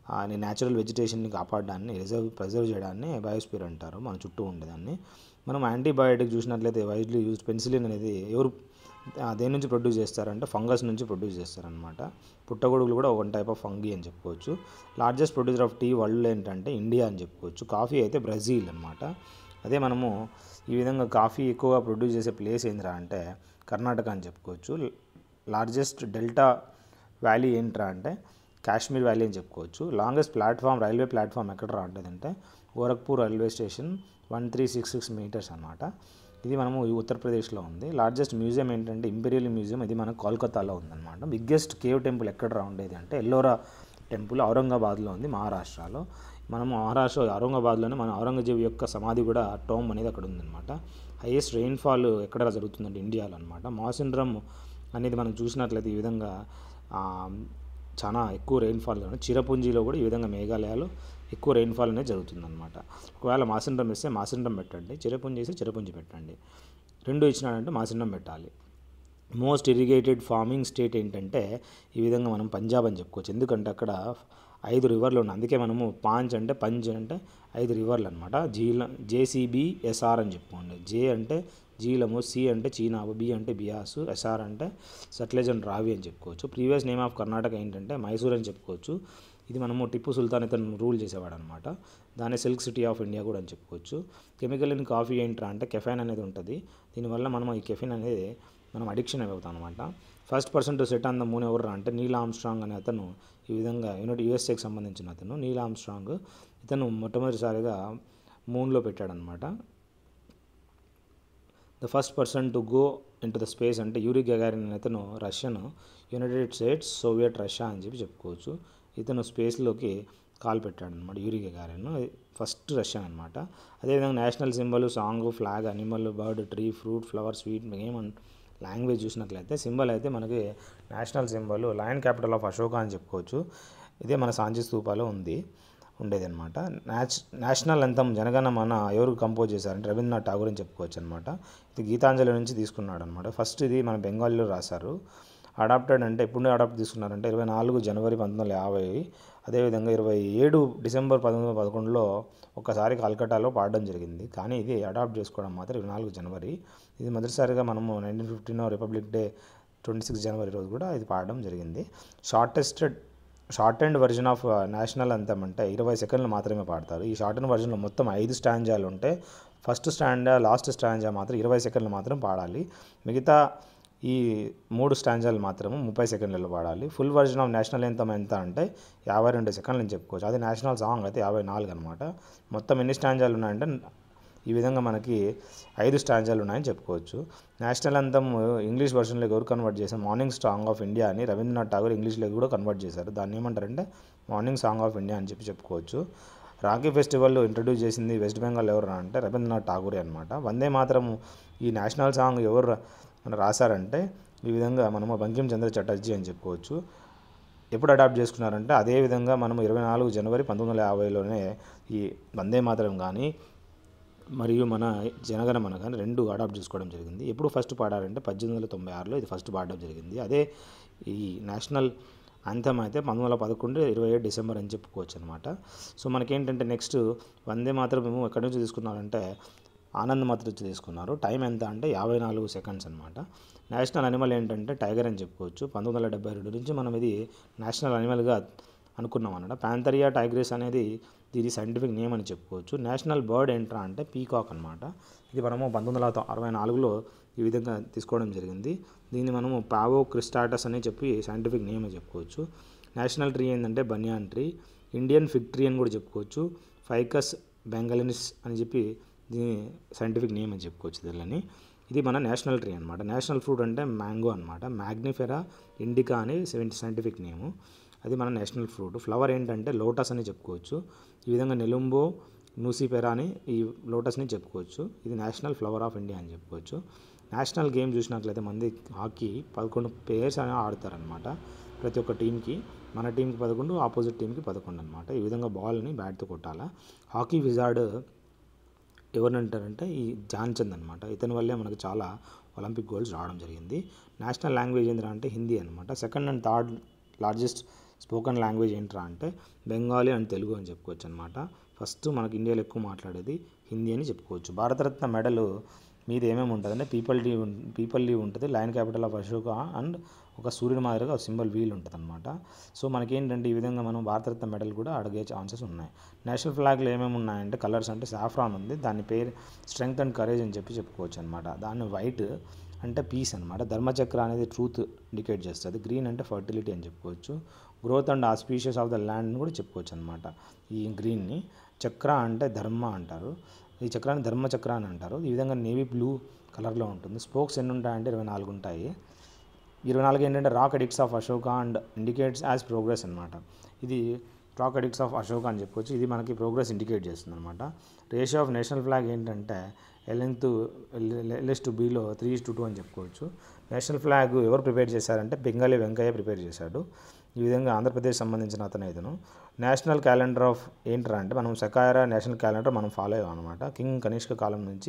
అని న్యాచురల్ వెజిటేషన్ని కాపాడడాన్ని రిజర్వ్ ప్రిజర్వ్ చేయడాన్ని బయోస్పియర్ అంటారు మన చుట్టూ ఉండేదాన్ని మనం యాంటీబయాటిక్ చూసినట్లయితే వైడ్లీ యూజ్ పెన్సిలిన్ అనేది ఎవరు ఆ, దేని నుంచి ప్రొడ్యూస్ చేస్తారంటే ఫంగస్ నుంచి ప్రొడ్యూస్ చేస్తారనమాట పుట్టగొడుగులు కూడా వన్ టైప్ ఆఫ్ ఫంగీ అని చెప్పుకోవచ్చు largest producer of tea world ఏంటంటే ఇండియా అని చెప్పుకోవచ్చు కాఫీ అయితే బ్రెజిల్ అనమాట అదే మనము ఈ విధంగా కాఫీ ఎక్కువగా ప్రొడ్యూస్ చేసే ప్లేస్ ఏందిరా అంటే కర్ణాటక అని చెప్పుకోవచ్చు లార్జెస్ట్ డెల్టా వ్యాలీ ఏంట్రా అంటే కాశ్మీర్ వ్యాలీ అని చెప్పుకోవచ్చు లాంగెస్ట్ ప్లాట్ఫామ్ రైల్వే ప్లాట్ఫామ్ ఎక్కడ రా ఉంటుందంటే Gorakhpur railway station one three six six metres అనమాట ఇది మనము ఈ ఉత్తరప్రదేశ్లో ఉంది లార్జెస్ట్ మ్యూజియం ఏంటంటే ఇంపీరియల్ మ్యూజియం ఇది మన కోల్కతాలో ఉందన్నమాట బిగ్గెస్ట్ కేవ్ టెంపుల్ ఎక్కడ రా ఉండేది అంటే ఎల్లోరా టెంపుల్ ఔరంగాబాద్లో ఉంది మహారాష్ట్రలో మనం మహారాష్ట్ర ఔరంగాబాద్లోనే మన ఔరంగజేబు యొక్క సమాధి కూడా టోమ్ అనేది అక్కడ ఉందన్నమాట హైయెస్ట్ రెయిన్ఫాల్ ఎక్కడ జరుగుతుందంటే ఇండియాలో అనమాట మాసిండ్రమ్ అనేది మనం చూసినట్లయితే ఈ విధంగా ఆ, చాలా ఎక్కువ రెయిన్ఫాల్ చిరపుంజిలో కూడా ఈ విధంగా మేఘాలయాలో ఎక్కువ రెయిన్ఫాల్ అనేది జరుగుతుందన్నమాట ఒకవేళ మాసిండ్రం ఇస్తే మాసిండ్రం పెట్టండి చిరపుంజి ఇస్తే చిరపుంజి పెట్టండి రెండు ఇచ్చినాడంటే మాసిండ్రం పెట్టాలి మోస్ట్ ఇరిగేటెడ్ ఫార్మింగ్ స్టేట్ ఏంటంటే ఈ విధంగా మనం పంజాబ్ అని చెప్పుకోవచ్చు ఎందుకంటే అక్కడ ఐదు రివర్లు ఉన్నాయి అందుకే మనము పాంచ్ అంటే పంజ్ అంటే ఐదు రివర్లు అనమాట జీల జేసీబీ ఎస్ఆర్ అని చెప్పుకోండి జే అంటే జీలము సి అంటే చీనాబు బి అంటే బియాసు ఎస్ఆర్ అంటే సట్లెజ్ అండ్ రావి అని చెప్పుకోవచ్చు ప్రీవియస్ నేమ్ ఆఫ్ కర్ణాటక ఏంటంటే మైసూర్ అని చెప్పుకోవచ్చు ఇది మనము టిప్పు సుల్తాన్ ఇతను రూల్ చేసేవాడు అనమాట దాన్ని సిల్క్ సిటీ ఆఫ్ ఇండియా కూడా అని చెప్పుకోవచ్చు కెమికల్ ఇన్ కాఫీ ఏంట్రా అంటే కెఫైన్ అనేది ఉంటుంది దీనివల్ల మనం ఈ కెఫిన్ అనేది మనం అడిక్షన్ అయిపోతాం అనమాట first person to set on the moon ఎవరు అంటే నీల్ ఆమ్స్ట్రాంగ్ అనే అతను ఈ విధంగా యూనిట్ యూఎస్ఏకి సంబంధించిన అతను నీల్ ఆమ్స్ట్రాంగ్ ఇతను మొట్టమొదటిసారిగా మూన్లో పెట్టాడనమాట the first person to go into the space అంటే యూరి గగారిన్ అనే అతను Russian United States Soviet Russia అని చెప్పి చెప్పుకోవచ్చు ఇతను స్పేస్లోకి కాల్ పెట్టాడు అనమాట యూరి గగారిన్ ఫస్ట్ రష్యన్ అనమాట అదేవిధంగా national symbol song flag animal bird tree fruit flower sweet ఏమన్ లాంగ్వేజ్ చూసినట్లయితే సింబల్ అయితే మనకి national symbol lion capital of Ashoka అని చెప్పుకోవచ్చు ఇదే మన సాంచి స్తూపాలో ఉంది ఉండేది అనమాట నేచ్ నేషనల్ అంతం జనగణ మన ఎవరు కంపోజ్ చేశారంటే రవీంద్రనాథ్ ఠాగూర్ అని చెప్పుకోవచ్చు అనమాట ఇది గీతాంజలి నుంచి తీసుకున్నాడు అనమాట ఫస్ట్ ఇది మన బెంగాలీలో రాశారు అడాప్టెడ్ అంటే ఎప్పుడు అడాప్ట్ తీసుకున్నారంటే ఇరవై నాలుగు జనవరి పంతొమ్మిది వందల యాభై అదేవిధంగా ఇరవై ఏడు డిసెంబర్ పంతొమ్మిది వందల పదకొండులో ఒకసారి కలకట్టాలో పాడడం జరిగింది కానీ ఇది అడాప్ట్ చేసుకోవడం మాత్రం ఇరవై నాలుగు జనవరి ఇది మొదటిసారిగా మనము nineteen fifteen republic day twenty six జనవరి రోజు కూడా ఇది పాడడం జరిగింది షార్టెస్టెడ్ short and version of national anthem అంటే ఇరవై సెకండ్లు మాత్రమే పాడతారు ఈ షార్ట్ అండ్ వర్జన్లో మొత్తం ఐదు స్టాంజాలు ఉంటే ఫస్ట్ స్టాండా లాస్ట్ స్టాంజా మాత్రం ఇరవై సెకండ్లు మాత్రం పాడాలి మిగతా ఈ మూడు స్టాంజాలు మాత్రము ముప్పై సెకండ్లలో పాడాలి full version of national anthem ఎంత అంటే యాభై రెండు సెకండ్లు అని చెప్పుకోవచ్చు అది నేషనల్ సాంగ్ అయితే యాభై నాలుగు అనమాట మొత్తం ఎన్ని స్టాంజాలు ఉన్నాయంటే ఈ విధంగా మనకి ఐదు స్టాంజాలు ఉన్నాయని చెప్పుకోవచ్చు నేషనల్ అంతం ఇంగ్లీష్ వర్షన్లోకి ఎవరు కన్వర్ట్ చేశారు మార్నింగ్ సాంగ్ ఆఫ్ ఇండియా అని రవీంద్రనాథ్ ఠాగూర్ ఇంగ్లీష్లోకి కూడా కన్వర్ట్ చేశారు దాన్ని ఏమంటారంటే మార్నింగ్ సాంగ్ ఆఫ్ ఇండియా అని చెప్పి చెప్పుకోవచ్చు రాఖీ ఫెస్టివల్ ఇంట్రడ్యూస్ చేసింది వెస్ట్ బెంగాల్ ఎవరు అంటే రవీంద్రనాథ్ ఠాగూరే అనమాట వందే మాత్రం ఈ నేషనల్ సాంగ్ ఎవరు రా- మన రాశారంటే ఈ విధంగా మనము బంకిం చంద్ర చటర్జీ అని చెప్పుకోవచ్చు ఎప్పుడు అడాప్ట్ చేసుకున్నారంటే అదే విధంగా మనం ఇరవై నాలుగు జనవరి పంతొమ్మిది వందల యాభైలోనే ఈ వందే మాతరం కానీ మరియు మన జనగణమన కానీ రెండు అడాప్ట్ చేసుకోవడం జరిగింది ఎప్పుడు ఫస్ట్ పాడారంటే పద్దెనిమిది వందల తొంభై ఆరులో ఇది ఫస్ట్ పాడడం జరిగింది అదే ఈ నేషనల్ అంతం అయితే పంతొమ్మిది వందల పదకొండు ఇరవై ఏడు డిసెంబర్ అని చెప్పుకోవచ్చు అనమాట సో మనకేంటంటే నెక్స్ట్ వందే మాత్రం మేము ఎక్కడి నుంచి తీసుకున్నారంటే ఆనంద్ మాత్రం నుంచి తీసుకున్నారు టైం ఎంత అంటే యాభై నాలుగు సెకండ్స్ అనమాట నేషనల్ అనిమల్ ఏంటంటే టైగర్ అని చెప్పుకోవచ్చు పంతొమ్మిది వందల డెబ్బై రెండు నుంచి మనం ఇది నేషనల్ అనిమల్గా అనుకున్నాం అన్నమాట ప్యాంథరియా టైగ్రెస్ అనేది దీని సైంటిఫిక్ నేమ్ అని చెప్పుకోవచ్చు నేషనల్ బర్డ్ ఏంట్రా అంటే పీకాక్ అనమాట ఇది మనము పంతొమ్మిది వందల అరవై నాలుగులో ఈ విధంగా తీసుకోవడం జరిగింది దీన్ని మనము పావో క్రిస్టాటస్ అని చెప్పి సైంటిఫిక్ నేమ్ అని చెప్పుకోవచ్చు నేషనల్ ట్రీ ఏంటంటే banyan tree Indian fig tree అని కూడా చెప్పుకోవచ్చు ఫైకస్ బెంగలినిస్ అని చెప్పి దీని సైంటిఫిక్ నేమ్ అని చెప్పుకోవచ్చు దీనిని ఇది మన నేషనల్ ట్రీ అనమాట నేషనల్ ఫ్రూట్ అంటే మ్యాంగో అనమాట మ్యాగ్నిఫెరా ఇండికా అని సెవెంటీ సైంటిఫిక్ నేము అది మన నేషనల్ ఫ్రూట్ ఫ్లవర్ ఏంటంటే లోటస్ అని చెప్పుకోవచ్చు ఈ విధంగా నెలుంబో నూసిపెరా అని ఈ లోటస్ని చెప్పుకోవచ్చు ఇది నేషనల్ ఫ్లవర్ ఆఫ్ ఇండియా అని చెప్పుకోవచ్చు నేషనల్ గేమ్ చూసినట్లయితే మంది హాకీ పదకొండు ప్లేయర్స్ అని ఆడతారనమాట ప్రతి ఒక్క టీంకి మన టీంకి పదకొండు ఆపోజిట్ టీంకి పదకొండు అనమాట ఈ విధంగా బాల్ని బ్యాట్తో కొట్టాలా హాకీ విజార్డ్ ఎవరిని అంటారంటే ఈ ధ్యాన్చంద్ అనమాట ఇతని వల్లే మనకు చాలా ఒలింపిక్ గోల్డ్స్ రావడం జరిగింది నేషనల్ లాంగ్వేజ్ ఏంద్రా అంటే హిందీ అనమాట second and third largest spoken language ఏంట్రా అంటే బెంగాలీ అండ్ తెలుగు అని చెప్పుకోవచ్చు అనమాట ఫస్ట్ మనకి ఇండియాలో ఎక్కువ మాట్లాడేది హిందీ అని చెప్పుకోవచ్చు భారతరత్న మెడల్ మీద ఏమేమి ఉంటుంది అంటే పీపల్ డీ పీపల్ లీవ్ ఉంటుంది lion capital of Ashoka and ఒక సూర్యుని మాదిరిగా ఒక సింబల్ వీల్ ఉంటుంది అనమాట సో మనకేంటంటే ఈ విధంగా మనం భారతరత్న మెడల్ కూడా అడిగే ఛాన్సెస్ ఉన్నాయి నేషనల్ ఫ్లాగ్లో ఏమేమి ఉన్నాయంటే కలర్స్ అంటే సాఫ్రాన్ ఉంది దాని పేరు స్ట్రెంగ్త్ అండ్ కరేజ్ అని చెప్పి చెప్పుకోవచ్చు అనమాట దాన్ని వైట్ అంటే పీస్ అనమాట ధర్మచక్ర అనేది ట్రూత్ ఇండికేట్ చేస్తుంది గ్రీన్ అంటే ఫర్టిలిటీ అని చెప్పుకోవచ్చు growth and auspicious of the land కూడా చెప్పుకోవచ్చు అనమాట ఈ గ్రీన్ని చక్ర అంటే ధర్మ అంటారు ఈ చక్రాన్ని ధర్మ చక్ర అని అంటారు ఈ విధంగా నేవీ బ్లూ కలర్లో ఉంటుంది స్పోక్స్ ఎన్ని ఉంటాయంటే ఇరవై నాలుగు ఉంటాయి ఇరవై నాలుగు ఏంటంటే rock edicts of Ashoka and indicates as progress అనమాట ఇది రాక్ ఎడిక్ట్స్ ఆఫ్ అశోక అని చెప్పుకోవచ్చు ఇది మనకి ప్రోగ్రెస్ ఇండికేట్ చేస్తుంది అనమాట రేషియో ఆఫ్ నేషనల్ ఫ్లాగ్ ఏంటంటే ఎలెంత్ ఎల్ఎస్ టు బీలో త్రీ టు టూ అని చెప్పుకోవచ్చు నేషనల్ ఫ్లాగ్ ఎవరు ప్రిపేర్ చేశారంటే బెంగాలీ వెంకయ్య ప్రిపేర్ చేశాడు ఈ విధంగా ఆంధ్రప్రదేశ్ సంబంధించిన అతను ఇతను నేషనల్ క్యాలెండర్ ఆఫ్ ఏంట్రా అంటే మనం సకాయరా నేషనల్ క్యాలెండర్ మనం ఫాలో అయ్యాం అనమాట కింగ్ కనిష్క కాలం నుంచి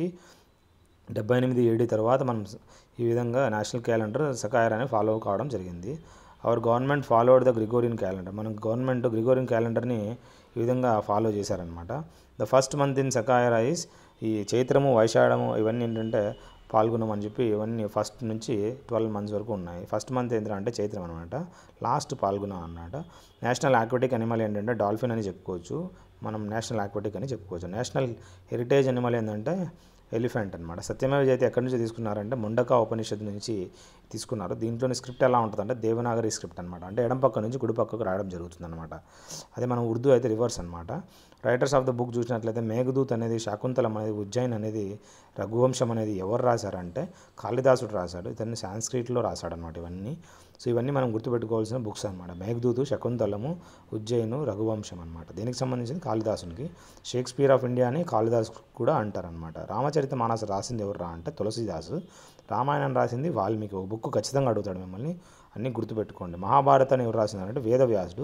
డెబ్బై ఎనిమిది ఏడు తర్వాత మనం ఈ విధంగా నేషనల్ క్యాలెండర్ సకాయర్ అని ఫాలో కావడం జరిగింది our government followed the Gregorian calendar మనం గవర్నమెంట్ గ్రిగోరియన్ క్యాలెండర్ని ఈ విధంగా ఫాలో చేశారనమాట ద ఫస్ట్ మంత్ ఇన్ సకాయరా ఈస్ ఈ చైత్రము వైశాఖము ఇవన్నీ ఏంటంటే పాల్గొనం అని చెప్పి ఇవన్నీ ఫస్ట్ నుంచి ట్వెల్వ్ మంత్స్ వరకు ఉన్నాయి ఫస్ట్ మంత్ ఏంటంటే చైత్రం అనమాట లాస్ట్ పాల్గొనం అన్నమాట నేషనల్ ఆక్వాటిక్ అనిమల్ ఏంటంటే డాల్ఫిన్ అని చెప్పుకోవచ్చు మనం నేషనల్ ఆక్వాటిక్ అని చెప్పుకోవచ్చు నేషనల్ హెరిటేజ్ అనిమల్ ఏంటంటే ఎలిఫెంట్ అనమాట సత్యమేవ జయతి ఎక్కడి నుంచి తీసుకున్నారంటే ముండక ఉపనిషత్తు నుంచి తీసుకున్నారు దీంట్లోని స్క్రిప్ట్ ఎలా ఉంటుందంటే దేవనాగరి స్క్రిప్ట్ అనమాట అంటే ఎడం పక్క నుంచి కుడి పక్కకు రాయడం జరుగుతుంది అనమాట అదే మనం ఉర్దూ అయితే రివర్స్ అనమాట రైటర్స్ ఆఫ్ ద బుక్ చూసినట్లయితే మేఘదూత్ అనేది శాకుంతలం అనేది ఉజ్జయిన్ అనేది రఘువంశం అనేది ఎవరు రాశారంటే కాళిదాసుడు రాశాడు ఇతన్ని సాంస్క్రిట్లో రాశాడనమాట ఇవన్నీ సో ఇవన్నీ మనం గుర్తుపెట్టుకోవాల్సిన బుక్స్ అనమాట మేఘదూతు శకుంతలము ఉజ్జయిను రఘువంశం అనమాట దీనికి సంబంధించింది కాళిదాసునికి షేక్స్పియర్ ఆఫ్ ఇండియా అని కాళిదాస్ కూడా అంటారనమాట రామచరిత మానస రాసింది ఎవరు రా అంటే తులసిదాసు రామాయణం రాసింది వాల్మీకి ఒక బుక్ ఖచ్చితంగా అడుగుతాడు మిమ్మల్ని అన్నీ గుర్తుపెట్టుకోండి మహాభారతాన్ని ఎవరు రాసిందంటే వేదవ్యాసుడు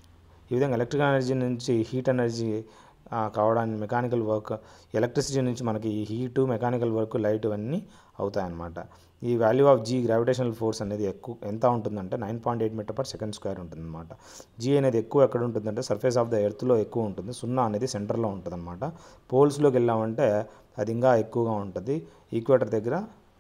ఈ విధంగా ఎలక్ట్రికల్ ఎనర్జీ నుంచి హీట్ ఎనర్జీ కావడానికి మెకానికల్ వర్క్ ఎలక్ట్రిసిటీ నుంచి మనకి హీటు మెకానికల్ వర్క్ లైట్ ఇవన్నీ అవుతాయన్నమాట ఈ value of g gravitational force అనేది ఎక్కువ ఎంత ఉంటుందంటే nine point eight metre per second square ఉంటుందన్నమాట జీ అనేది ఎక్కువ ఎక్కడ ఉంటుందంటే సర్ఫేస్ ఆఫ్ ద ఎర్త్లో ఎక్కువ ఉంటుంది సున్నా అనేది సెంటర్లో ఉంటుందన్నమాట పోల్స్లోకి వెళ్ళామంటే అది ఇంకా ఎక్కువగా ఉంటుంది ఈక్వేటర్ దగ్గర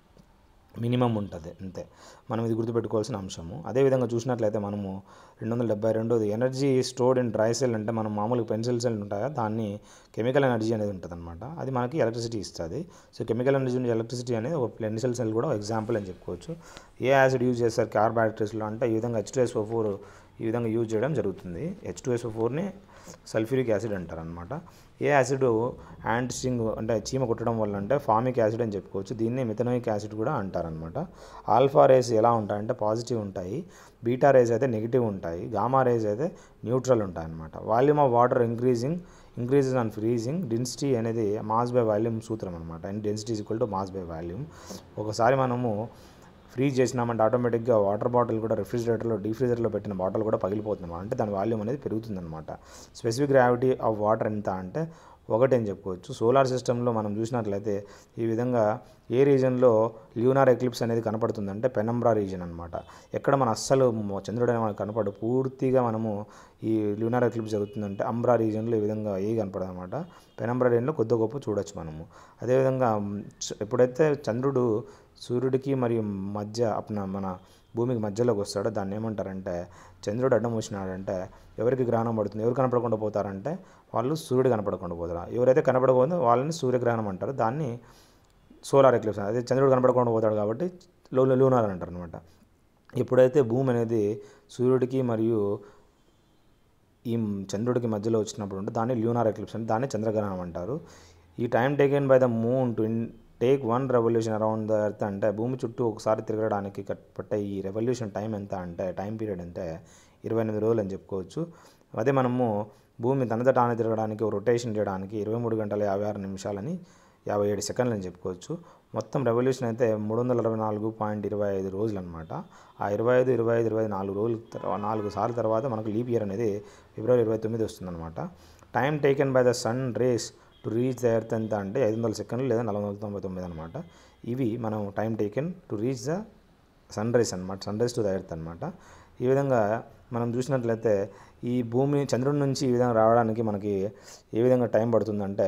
మినిమం ఉంటుంది అంతే మనం ఇది గుర్తుపెట్టుకోవాల్సిన అంశము అదేవిధంగా చూసినట్లయితే మనము రెండు వందల డెబ్బై రెండోది energy stored in dry cell అంటే మనం మామూలుగా పెన్సిల్ సెల్ ఉంటాయా దాన్ని కెమికల్ ఎనర్జీ అనేది ఉంటుంది అనమాట అది మనకి ఎలక్ట్రిసిటీ ఇస్తుంది సో కెమికల్ ఎనర్జీ నుంచి ఎలక్ట్రిసిటీ అనేది ఒక పెన్సిల్ సెల్ కూడా ఎగ్జాంపుల్ అని చెప్పుకోవచ్చు ఏ యాసిడ్ యూజ్ చేస్తారు కార్ బ్యాటరీస్లో అంటే ఈ విధంగా హెచ్ టూ ఎస్ఓ ఫోర్ ఈ విధంగా యూజ్ చేయడం జరుగుతుంది హెచ్ టూ ఎస్ఓ ఫోర్ని సల్ఫ్యూరిక్ యాసిడ్ అంటారు అనమాట ఏ యాసిడ్ యాంటిస్టింగ్ అంటే చీమ కొట్టడం వల్ల అంటే ఫామిక్ యాసిడ్ అని చెప్పుకోవచ్చు దీన్ని మిథనోయిక్ యాసిడ్ కూడా అంటారనమాట ఆల్ఫా రేస్ ఎలా ఉంటాయంటే పాజిటివ్ ఉంటాయి బీటా రేస్ అయితే నెగిటివ్ ఉంటాయి గామా రేస్ అయితే న్యూట్రల్ ఉంటాయి అనమాట volume of water increasing increases on freezing density అనేది మాస్ బై వాల్యూమ్ సూత్రం అనమాట and density equal to mass by volume ఒకసారి మనము ఫ్రీజ్ చేసినామంటే ఆటోమేటిక్గా వాటర్ బాటిల్ కూడా రిఫ్రిజిరేటర్లో డీఫ్రిజర్లో పెట్టిన బాటిల్ కూడా పగిలిపోతుంది అంటే దాని వాల్యూమ్ అనేది పెరుగుతుందన్నమాట స్పెసిఫిక్ గ్రావిటీ ఆఫ్ వాటర్ ఎంత అంటే ఒకటి అని చెప్పుకోవచ్చు సోలార్ సిస్టంలో మనం చూసినట్లయితే ఈ విధంగా ఏ రీజన్లో ల్యూనార్ ఎక్లిప్స్ అనేది కనపడుతుందంటే పెనంబ్రా రీజన్ అనమాట ఎక్కడ మన అస్సలు చంద్రుడు అనేది మనకు కనపడు పూర్తిగా మనము ఈ ల్యూనార్ ఎక్లిప్స్ జరుగుతుందంటే అంబ్రా రీజన్లో ఈ విధంగా ఏ కనపడదు అనమాట పెనంబ్రా రీజన్లో కొద్ది గొప్ప చూడొచ్చు మనము అదేవిధంగా ఎప్పుడైతే చంద్రుడు సూర్యుడికి మరియు మధ్య అప్న మన భూమికి మధ్యలోకి వస్తాడో దాన్ని ఏమంటారంటే చంద్రుడు అడ్డం వచ్చినాడంటే ఎవరికి గ్రహణం పడుతుంది ఎవరు కనపడకుండా పోతారంటే వాళ్ళు సూర్యుడు కనపడకుండా పోతారు ఎవరైతే కనపడకపోతే వాళ్ళని సూర్యగ్రహణం అంటారు దాన్ని సోలార్ ఎక్లిప్స్ అదే చంద్రుడు కనపడకుండా పోతాడు కాబట్టి లో లూనార్ అంటారు అనమాట ఎప్పుడైతే భూమి అనేది సూర్యుడికి మరియు ఈ చంద్రుడికి మధ్యలో వచ్చినప్పుడు ఉంటే దాన్ని ల్యూనార్ ఎక్లిప్స్ అంటే దాన్ని చంద్రగ్రహణం అంటారు ఈ time taken by the moon to take one revolution around the earth అంటే భూమి చుట్టూ ఒకసారి తిరగడానికి పట్టే ఈ రెవల్యూషన్ టైం ఎంత అంటే టైం పీరియడ్ అంటే ఇరవై ఎనిమిది రోజులు అని చెప్పుకోవచ్చు అదే మనము భూమి తనద తాను తిరగడానికి రొటేషన్ చేయడానికి ఇరవై మూడు గంటల యాభై ఆరు నిమిషాలని యాభై ఏడు సెకండ్లు అని చెప్పుకోవచ్చు మొత్తం రెవల్యూషన్ అయితే మూడు వందల అరవై నాలుగు పాయింట్ ఇరవై ఐదు రోజులు అనమాట ఆ ఇరవై ఐదు ఇరవై ఐదు ఇరవై నాలుగు రోజులు తర్వాత నాలుగు సార్లు తర్వాత మనకు లీప్ ఇయర్ అనేది ఫిబ్రవరి ఇరవై తొమ్మిది వస్తుందన్నమాట time taken by the sun rays to reach the earth ఎంత అంటే ఐదు వందల సెకండ్లు లేదా నాలుగు వందల తొంభై తొమ్మిది అనమాట ఇవి మనం time taken to reach the sun rise అనమాట sun rise to the earth అనమాట ఈ విధంగా మనం చూసినట్లయితే ఈ భూమి చంద్రుడి నుంచి ఈ విధంగా రావడానికి మనకి ఏ విధంగా టైం పడుతుందంటే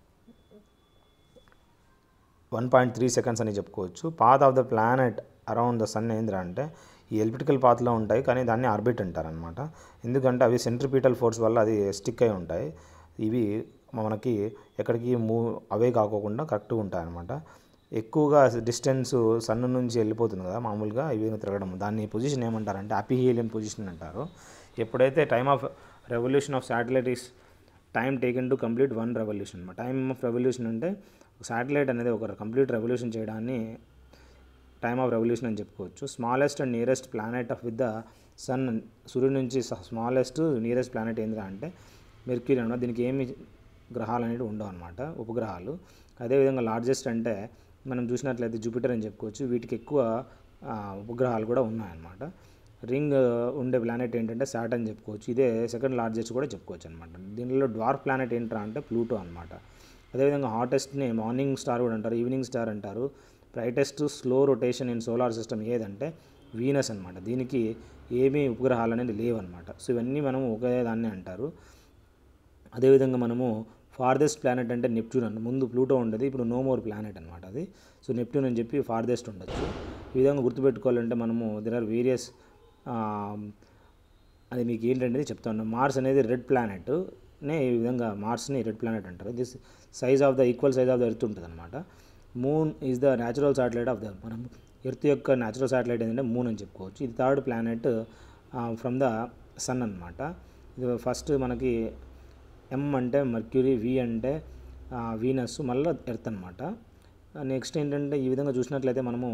వన్ పాయింట్ త్రీ సెకండ్స్ అని చెప్పుకోవచ్చు path of the planet around the sun ఏంద్రా అంటే ఈ ఎలిప్టికల్ పాత్లో ఉంటాయి కానీ దాన్ని ఆర్బిట్ అంటారనమాట ఎందుకంటే అవి సెంట్రిపీటల్ ఫోర్స్ వల్ల అది స్టిక్ అయి ఉంటాయి ఇవి మనకి ఎక్కడికి మూవ్ అవే కాకోకుండా కరెక్ట్గా ఉంటాయి అనమాట ఎక్కువగా డిస్టెన్స్ సన్ నుంచి వెళ్ళిపోతుంది కదా మామూలుగా ఈ విధంగా తిరగడం దాన్ని పొజిషన్ ఏమంటారంటే అపిహేలియన్ పొజిషన్ అంటారు ఎప్పుడైతే time of revolution of satellite is time taken to complete one revolution అనమాట టైమ్ ఆఫ్ రెవల్యూషన్ అంటే శాటిలైట్ అనేది ఒక కంప్లీట్ రెవల్యూషన్ చేయడాన్ని టైమ్ ఆఫ్ రెవల్యూషన్ అని చెప్పుకోవచ్చు smallest and nearest planet of with the sun సూర్యుడి నుంచి స్మాలెస్ట్ నియరెస్ట్ ప్లానెట్ ఏంద్రా అంటే మెర్క్యూరీ అనమాట దీనికి ఏమి గ్రహాలు అనేవి ఉండవు అనమాట ఉపగ్రహాలు అదేవిధంగా లార్జెస్ట్ అంటే మనం చూసినట్లయితే జూపిటర్ అని చెప్పుకోవచ్చు వీటికి ఎక్కువ ఆ, ఉపగ్రహాలు కూడా ఉన్నాయన్నమాట రింగ్ ఉండే ప్లానెట్ ఏంటంటే సాట్ అని చెప్పుకోవచ్చు ఇదే సెకండ్ లార్జెస్ట్ కూడా చెప్పుకోవచ్చు అనమాట దీనిలో డ్వార్ఫ్ ప్లానెట్ ఏంట్రా అంటే ప్లూటో అనమాట అదేవిధంగా హాటెస్ట్ని మార్నింగ్ స్టార్ కూడా అంటారు ఈవినింగ్ స్టార్ అంటారు brightest slow rotation in solar system ఏదంటే వీనస్ అనమాట దీనికి ఏమీ ఉపగ్రహాలు అనేది లేవు అనమాట సో ఇవన్నీ మనం ఒకే దాన్ని అంటారు అదేవిధంగా మనము ఫార్దెస్ట్ ప్లానెట్ అంటే నెప్ట్యూన్ అంట ముందు ప్లూటో ఉండేది ఇప్పుడు నో మోర్ ప్లానెట్ అనమాట అది సో నెప్ట్యూన్ అని చెప్పి ఫార్దెస్ట్ ఉండొచ్చు ఈ విధంగా గుర్తుపెట్టుకోవాలంటే మనము దెర్ ఆర్ వేరియస్ అది మీకు ఏంటంటే చెప్తాను మార్స్ అనేది రెడ్ ప్లానెట్ నే ఈ విధంగా మార్స్ని రెడ్ ప్లానెట్ అంటారు this size of the equal size of the earth ఉంటుంది అనమాట moon is the natural satellite of the మనం ఎర్త్ యొక్క న్యాచురల్ శాటిలైట్ ఏంటంటే మూన్ అని చెప్పుకోవచ్చు ఇది third planet from the sun అనమాట ఇది ఫస్ట్ మనకి ఎం అంటే మర్క్యూరీ వి అంటే వీనస్ మళ్ళీ ఎర్త్ అనమాట నెక్స్ట్ ఏంటంటే ఈ విధంగా చూసినట్లయితే మనము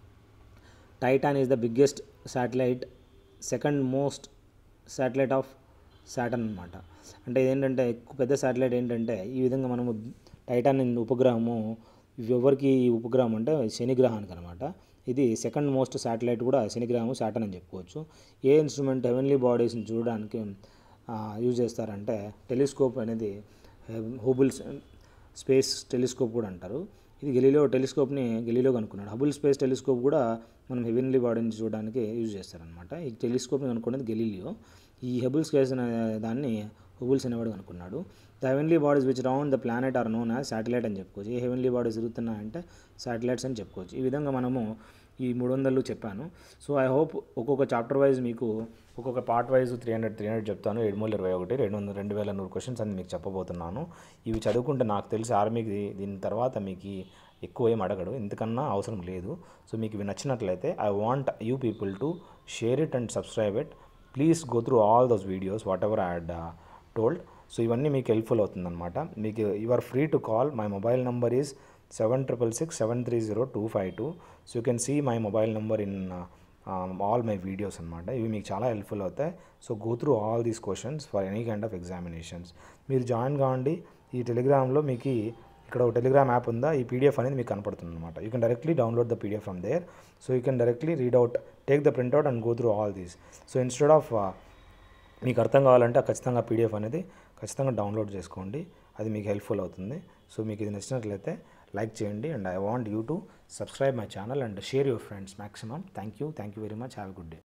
Titan is the biggest satellite second most satellite of Saturn అనమాట అంటే ఇదేంటంటే ఎక్కువ పెద్ద శాటిలైట్ ఏంటంటే ఈ విధంగా మనము టైటాన్ అనే ఉపగ్రహము ఎవరికి ఈ ఉపగ్రహం అంటే శని గ్రహానికి అనమాట ఇది సెకండ్ మోస్ట్ శాటిలైట్ కూడా శని గ్రహం సాటర్న్ అని చెప్పుకోవచ్చు ఏ ఇన్స్ట్రుమెంట్ హెవెన్లీ బాడీస్ని చూడడానికి యూజ్ చేస్తారంటే టెలిస్కోప్ అనేది హూబుల్స్ స్పేస్ టెలిస్కోప్ కూడా అంటారు ఇది గెలీలో టెలిస్కోప్ని గెలీలో కనుక్కున్నాడు హబుల్ స్పేస్ టెలిస్కోప్ కూడా మనం హెవెన్లీ బాడీని చూడడానికి యూజ్ చేస్తారనమాట ఈ టెలిస్కోప్ని కనుక్కున్నది గెలీలియో ఈ హెబుల్ స్పేస్ అనే దాన్ని హుబుల్స్ అనేవాడు కనుక్కున్నాడు the heavenly bodies which round the planet are known as satellite అని చెప్పుకోవచ్చు ఏ హెవెన్లీ బాడీస్ తిరుగుతున్నాయంటే శాటిలైట్స్ అని చెప్పుకోవచ్చు ఈ విధంగా మనము ఈ మూడు వందలు చెప్పాను సో ఐ హోప్ ఒక్కొక్క చాప్టర్ వైజ్ మీకు ఒక్కొక్క part wise three hundred three hundred చెప్తాను ఏడు మూడు ఇరవై ఒకటి రెండు వందల రెండు వేల నూరు క్వశ్చన్స్ అని మీకు చెప్పబోతున్నాను ఇవి చదువుకుంటే నాకు తెలిసి ఆర్మీకి దీని తర్వాత మీకు ఎక్కువ ఏం అడగడు ఎందుకన్నా అవసరం లేదు సో మీకు ఇవి నచ్చినట్లయితే I want you people to share it and subscribe it please go through all those videos whatever I had told so ఇవన్నీ మీకు హెల్ప్ఫుల్ అవుతుందన్నమాట మీకు you are free to call my mobile number is seven triple six seven three zero two five two so you can see my mobile number in all my videos అనమాట ఇవి మీకు చాలా helpful అవుతాయి so go through all these questions for any kind of examinations మీరు join కావండి ఈ టెలిగ్రామ్లో మీకు ఇక్కడ ఒక టెలిగ్రామ్ యాప్ ఉందా ఈ పీడిఎఫ్ అనేది మీకు కనపడుతుంది అనమాట you can directly download the PDF from there so you can directly read out take the printout and go through all these so instead of మీకు అర్థం కావాలంటే ఖచ్చితంగా పీడిఎఫ్ అనేది ఖచ్చితంగా డౌన్లోడ్ చేసుకోండి అది మీకు హెల్ప్ఫుల్ అవుతుంది సో మీకు ఇది నచ్చినట్లయితే లైక్ చేయండి and I want you to subscribe my channel and share your friends maximum thank you thank you very much have good day